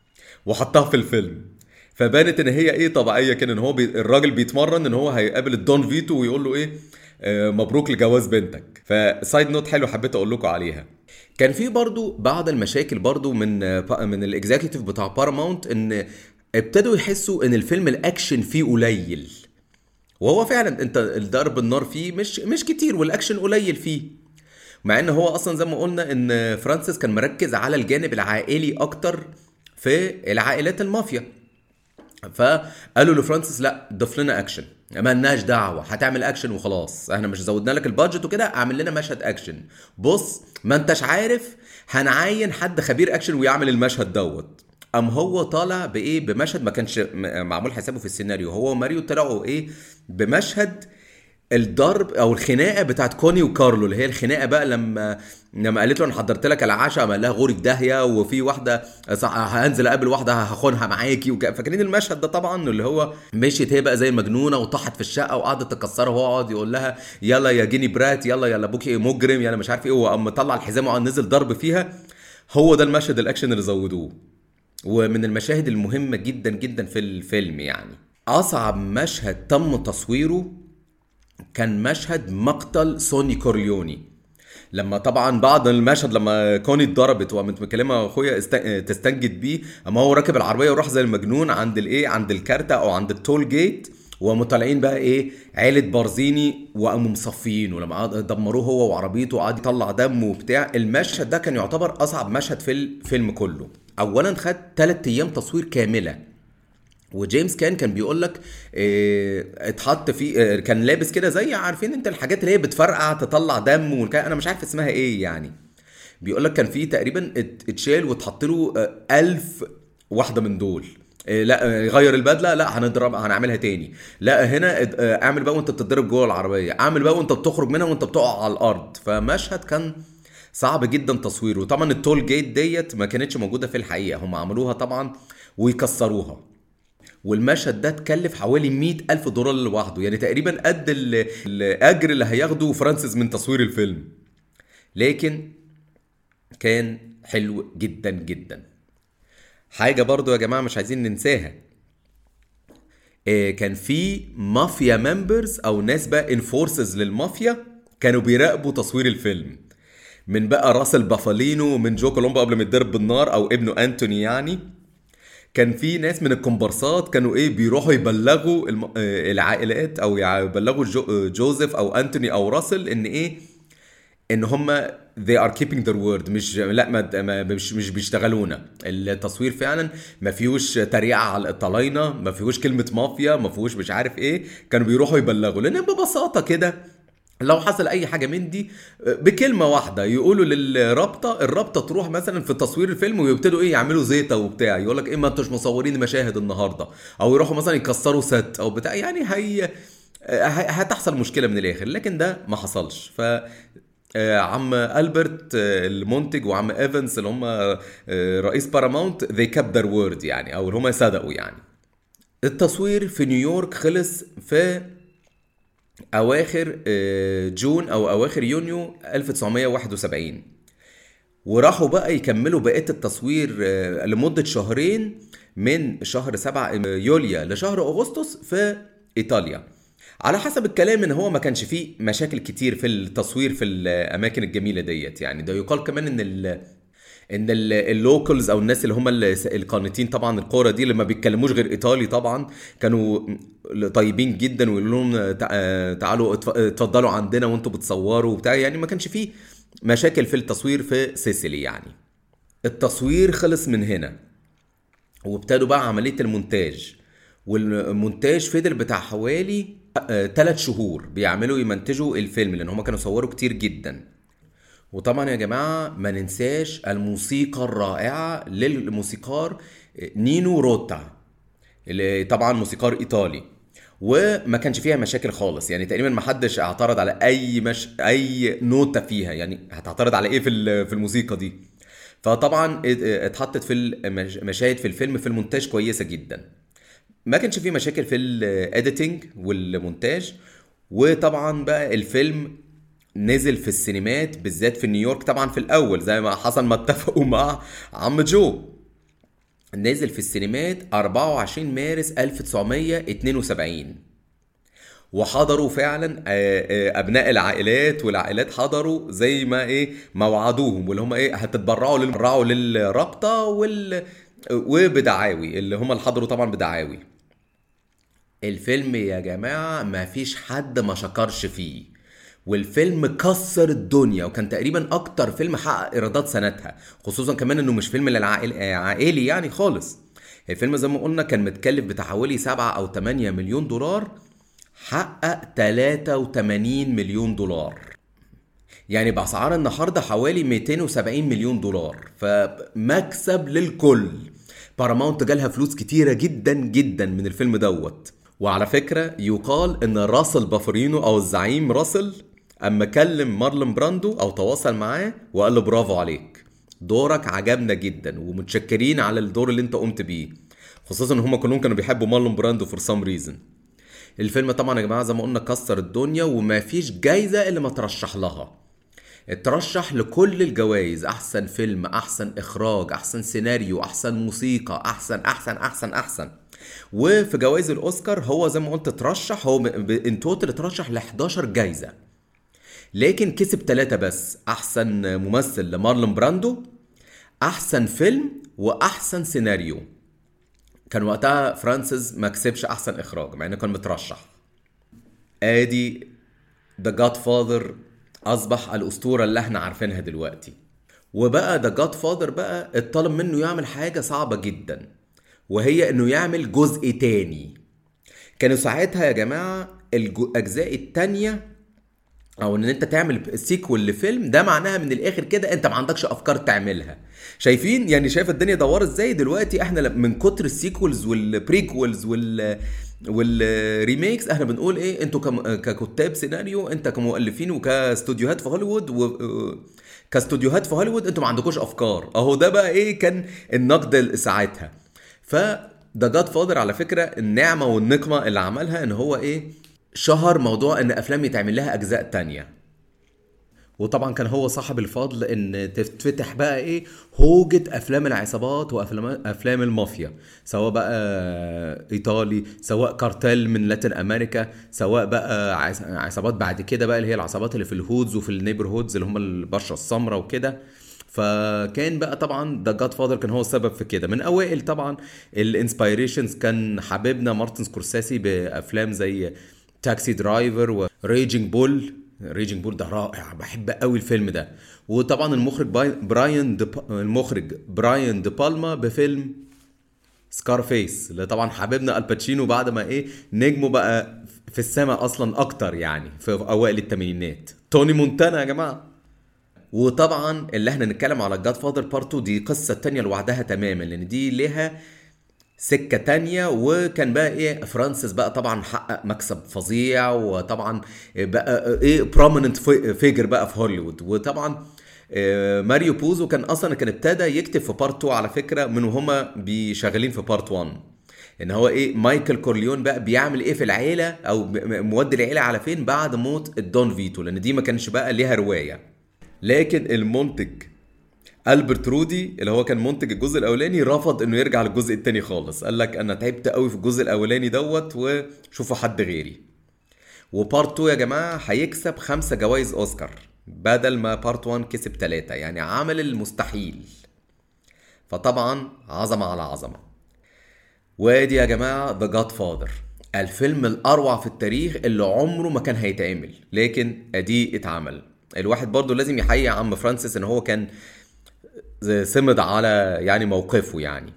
وحطها في الفيلم فبانت ان هي ايه طبيعيه كده ان هو بي... الراجل بيتمرن ان هو هيقابل الدون فيتو ويقول له ايه آه مبروك لجواز بنتك فسايد نوت حلو حبيت اقول لكم عليها كان في برضو بعض المشاكل برضو من من الاكزيكتيف بتاع باراماونت ان ابتدوا يحسوا ان الفيلم الاكشن فيه قليل وهو فعلا انت الضرب النار فيه مش مش كتير والاكشن قليل فيه مع ان هو اصلا زي ما قلنا ان فرانسيس كان مركز على الجانب العائلي اكتر في العائلات المافيا فقالوا لفرانسيس لا ضيف لنا اكشن مالناش دعوه هتعمل اكشن وخلاص احنا مش زودنا لك البادجت وكده اعمل لنا مشهد اكشن بص ما انتش عارف هنعين حد خبير اكشن ويعمل المشهد دوت ام هو طالع بايه بمشهد ما كانش معمول حسابه في السيناريو هو وماريو طلعوا ايه بمشهد الضرب او الخناقه بتاعت كوني وكارلو اللي هي الخناقه بقى لما لما قالت له انا حضرت لك العشاء قال لها غوري داهيه وفي واحده هنزل اقابل واحده هخونها معاكي وك... فاكرين المشهد ده طبعا اللي هو مشيت هي بقى زي المجنونه وطاحت في الشقه وقعدت تكسرها وهو قعد يقول لها يلا يا جيني برات يلا يلا ابوكي مجرم يلا مش عارف ايه وقام مطلع الحزام وقعد نزل ضرب فيها هو ده المشهد الاكشن اللي زودوه ومن المشاهد المهمه جدا جدا في الفيلم يعني اصعب مشهد تم تصويره كان مشهد مقتل سوني كورليوني لما طبعا بعد المشهد لما كوني اتضربت وقامت مكلمه اخويا است... تستنجد بيه اما هو راكب العربيه وراح زي المجنون عند الايه عند الكارته او عند التول جيت وقاموا طالعين بقى ايه عيله بارزيني وقاموا مصفيين ولما دمروه هو وعربيته وقعد يطلع دم وبتاع المشهد ده كان يعتبر اصعب مشهد في الفيلم كله اولا خد 3 ايام تصوير كامله وجيمس كان كان بيقول لك اه اتحط في اه كان لابس كده زي عارفين انت الحاجات اللي هي بتفرقع تطلع دم والكلام انا مش عارف اسمها ايه يعني بيقول لك كان في تقريبا اتشال واتحط له اه ألف واحده من دول إيه، لا آه، غير البدله لا هنضرب هنعملها تاني لا هنا اد- آه، اعمل بقى وانت بتتضرب جوه العربيه اعمل بقى وانت بتخرج منها وانت بتقع على الارض فمشهد كان صعب جدا تصويره طبعا التول جيت ديت ما كانتش موجوده في الحقيقه هم عملوها طبعا ويكسروها والمشهد ده اتكلف حوالي 100 ألف دولار لوحده يعني تقريبا قد ال- الأجر اللي هياخده فرانسيس من تصوير الفيلم لكن كان حلو جدا جدا حاجة برضو يا جماعة مش عايزين ننساها آه، كان في مافيا ممبرز او ناس بقى انفورسز للمافيا كانوا بيراقبوا تصوير الفيلم من بقى راسل بافالينو من جو كولومبو قبل ما يتضرب بالنار او ابنه انتوني يعني كان في ناس من الكومبارسات كانوا ايه بيروحوا يبلغوا الم... آه، العائلات او يبلغوا جو... آه، جوزيف او انتوني او راسل ان ايه ان هم they are keeping their word مش لا ما ما- مش مش بيشتغلونا التصوير فعلا ما فيهوش تريقه على الطلاينه ما فيهوش كلمه مافيا ما فيهوش مش عارف ايه كانوا بيروحوا يبلغوا لان ببساطه كده لو حصل اي حاجه من دي بكلمه واحده يقولوا للرابطه الرابطه تروح مثلا في تصوير الفيلم ويبتدوا ايه يعملوا زيطه وبتاع يقول لك ايه ما انتوش مصورين مشاهد النهارده او يروحوا مثلا يكسروا ست او بتاع يعني هي ه- هتحصل مشكله من الاخر لكن ده ما حصلش ف آه، عم البرت آه، المنتج وعم ايفنس اللي هم آه، رئيس باراماونت they kept their word يعني او اللي هم صدقوا يعني التصوير في نيويورك خلص في اواخر آه، جون او اواخر يونيو 1971 وراحوا بقى يكملوا بقيه التصوير آه، لمده شهرين من شهر 7 يوليو لشهر اغسطس في ايطاليا على حسب الكلام ان هو ما كانش فيه مشاكل كتير في التصوير في الاماكن الجميله ديت يعني ده يقال كمان ان ال ان ال- اللوكلز او الناس اللي هم ال- القانتين طبعا القرى دي اللي ما بيتكلموش غير ايطالي طبعا كانوا طيبين جدا ويقولوا لهم تع- تعالوا اتف- اتفضلوا عندنا وانتوا بتصوروا وبتاع يعني ما كانش فيه مشاكل في التصوير في سيسيلي يعني التصوير خلص من هنا وابتدوا بقى عملية المونتاج والمونتاج فضل بتاع حوالي ثلاث شهور بيعملوا يمنتجوا الفيلم لان هم كانوا صوروا كتير جدا وطبعا يا جماعة ما ننساش الموسيقى الرائعة للموسيقار نينو روتا اللي طبعا موسيقار ايطالي وما كانش فيها مشاكل خالص يعني تقريبا ما حدش اعترض على اي مش اي نوتة فيها يعني هتعترض على ايه في ال- في الموسيقى دي فطبعا ات- اتحطت في المشاهد في الفيلم في المونتاج كويسة جدا ما كانش فيه مشاكل في الايديتنج والمونتاج وطبعا بقى الفيلم نزل في السينمات بالذات في نيويورك طبعا في الاول زي ما حصل ما اتفقوا مع عم جو نزل في السينمات 24 مارس 1972 وحضروا فعلا آه، آه، ابناء العائلات والعائلات حضروا زي ما ايه ما وعدوهم واللي هم ايه هتتبرعوا للبرعوا للرابطه وال وبدعاوي اللي هم اللي حضروا طبعا بدعاوي الفيلم يا جماعه ما فيش حد ما شكرش فيه والفيلم كسر الدنيا وكان تقريبا اكتر فيلم حقق ايرادات سنتها خصوصا كمان انه مش فيلم للعائل آه، عائلي يعني خالص الفيلم زي ما قلنا كان متكلف بتاع حوالي 7 او 8 مليون دولار حقق 83 مليون دولار يعني بأسعار النهارده حوالي 270 مليون دولار فمكسب للكل باراماونت جالها فلوس كتيرة جدا جدا من الفيلم دوت وعلى فكرة يقال ان راسل بافرينو او الزعيم راسل اما كلم مارلون براندو او تواصل معاه وقال له برافو عليك دورك عجبنا جدا ومتشكرين على الدور اللي انت قمت بيه خصوصا ان هم كلهم كانوا بيحبوا مارلون براندو فور سام ريزن الفيلم طبعا يا جماعه زي ما قلنا كسر الدنيا وما فيش جايزه اللي ما ترشح لها اترشح لكل الجوائز احسن فيلم احسن اخراج احسن سيناريو احسن موسيقى احسن احسن احسن احسن وفي جوائز الاوسكار هو زي ما قلت اترشح هو ان توتال اترشح ل 11 جايزه لكن كسب ثلاثة بس احسن ممثل لمارلون براندو احسن فيلم واحسن سيناريو كان وقتها فرانسيس ما كسبش احسن اخراج مع انه كان مترشح ادي ذا جاد فاذر اصبح الاسطوره اللي احنا عارفينها دلوقتي وبقى ذا جاد فاذر بقى اتطلب منه يعمل حاجه صعبه جدا وهي انه يعمل جزء تاني كانوا ساعتها يا جماعه الاجزاء التانيه او ان انت تعمل سيكول لفيلم ده معناها من الاخر كده انت ما عندكش افكار تعملها شايفين يعني شايف الدنيا دوار ازاي دلوقتي احنا من كتر السيكولز والبريكولز وال والريميكس احنا بنقول ايه انتوا كم... ككتاب سيناريو انت كمؤلفين وكاستوديوهات في هوليوود و... كاستوديوهات في هوليوود انتوا ما عندكوش افكار اهو ده بقى ايه كان النقد ساعتها ف ده جاد فاضر على فكره النعمه والنقمه اللي عملها ان هو ايه شهر موضوع ان افلام يتعمل لها اجزاء تانية وطبعا كان هو صاحب الفضل ان تتفتح بقى ايه هوجة افلام العصابات وافلام افلام المافيا سواء بقى ايطالي سواء كارتيل من لاتين امريكا سواء بقى عصابات بعد كده بقى اللي هي العصابات اللي في الهودز وفي النيبر هودز اللي هم البشره السمراء وكده فكان بقى طبعا ذا جاد فاذر كان هو السبب في كده من اوائل طبعا الانسبيريشنز كان حبيبنا مارتن سكورسيسي بافلام زي تاكسي درايفر وريجنج بول ريجنج بول ده رائع بحب قوي الفيلم ده وطبعا المخرج براين دي المخرج براين دي بالما بفيلم سكار فيس اللي طبعا حبيبنا الباتشينو بعد ما ايه نجمه بقى في السماء اصلا اكتر يعني في اوائل الثمانينات توني مونتانا يا جماعه وطبعا اللي احنا نتكلم على جاد فاذر بارت 2 دي قصه تانية لوحدها تماما لان دي ليها سكة تانية وكان بقى ايه فرانسيس بقى طبعا حقق مكسب فظيع وطبعا بقى ايه بروميننت فيجر بقى في هوليوود وطبعا ماريو بوزو كان اصلا كان ابتدى يكتب في بارت 2 على فكرة من وهما بيشغلين في بارت 1 ان هو ايه مايكل كورليون بقى بيعمل ايه في العيلة او مودي العيلة على فين بعد موت الدون فيتو لان دي ما كانش بقى ليها رواية لكن المنتج البرت رودي اللي هو كان منتج الجزء الاولاني رفض انه يرجع للجزء الثاني خالص قال لك انا تعبت قوي في الجزء الاولاني دوت وشوفوا حد غيري وبارت 2 يا جماعه هيكسب خمسة جوائز اوسكار بدل ما بارت 1 كسب ثلاثة يعني عمل المستحيل فطبعا عظمة على عظمة وادي يا جماعة ذا جاد فاذر الفيلم الأروع في التاريخ اللي عمره ما كان هيتعمل لكن أديه اتعمل الواحد برضو لازم يحيي عم فرانسيس ان هو كان سمد على يعني موقفه يعني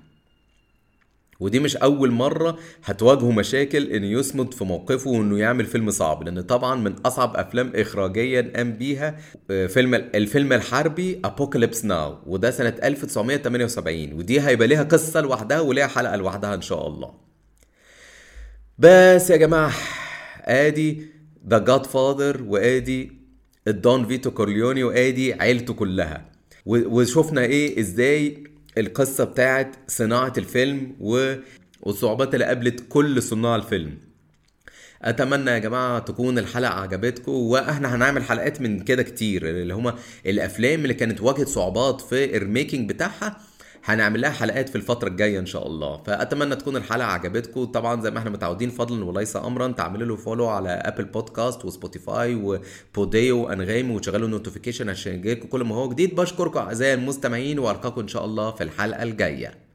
ودي مش اول مره هتواجهه مشاكل انه يصمد في موقفه وانه يعمل فيلم صعب لان طبعا من اصعب افلام اخراجيا قام بيها فيلم الفيلم الحربي ابوكاليبس ناو وده سنه 1978 ودي هيبقى ليها قصه لوحدها وليها حلقه لوحدها ان شاء الله بس يا جماعه ادي ذا جاد فاذر وادي الدون فيتو كورليوني وادي عيلته كلها وشفنا ايه ازاي القصة بتاعت صناعة الفيلم والصعوبات اللي قابلت كل صناع الفيلم اتمنى يا جماعه تكون الحلقه عجبتكم واحنا هنعمل حلقات من كده كتير اللي هما الافلام اللي كانت واجهت صعوبات في الميكنج بتاعها هنعمل لها حلقات في الفترة الجاية إن شاء الله فأتمنى تكون الحلقة عجبتكم طبعا زي ما احنا متعودين فضلا وليس أمرا تعملوا له فولو على أبل بودكاست وسبوتيفاي وبوديو وأنغامي وتشغلوا النوتيفيكيشن عشان يجيلكم كل ما هو جديد بشكركم أعزائي المستمعين وألقاكم إن شاء الله في الحلقة الجاية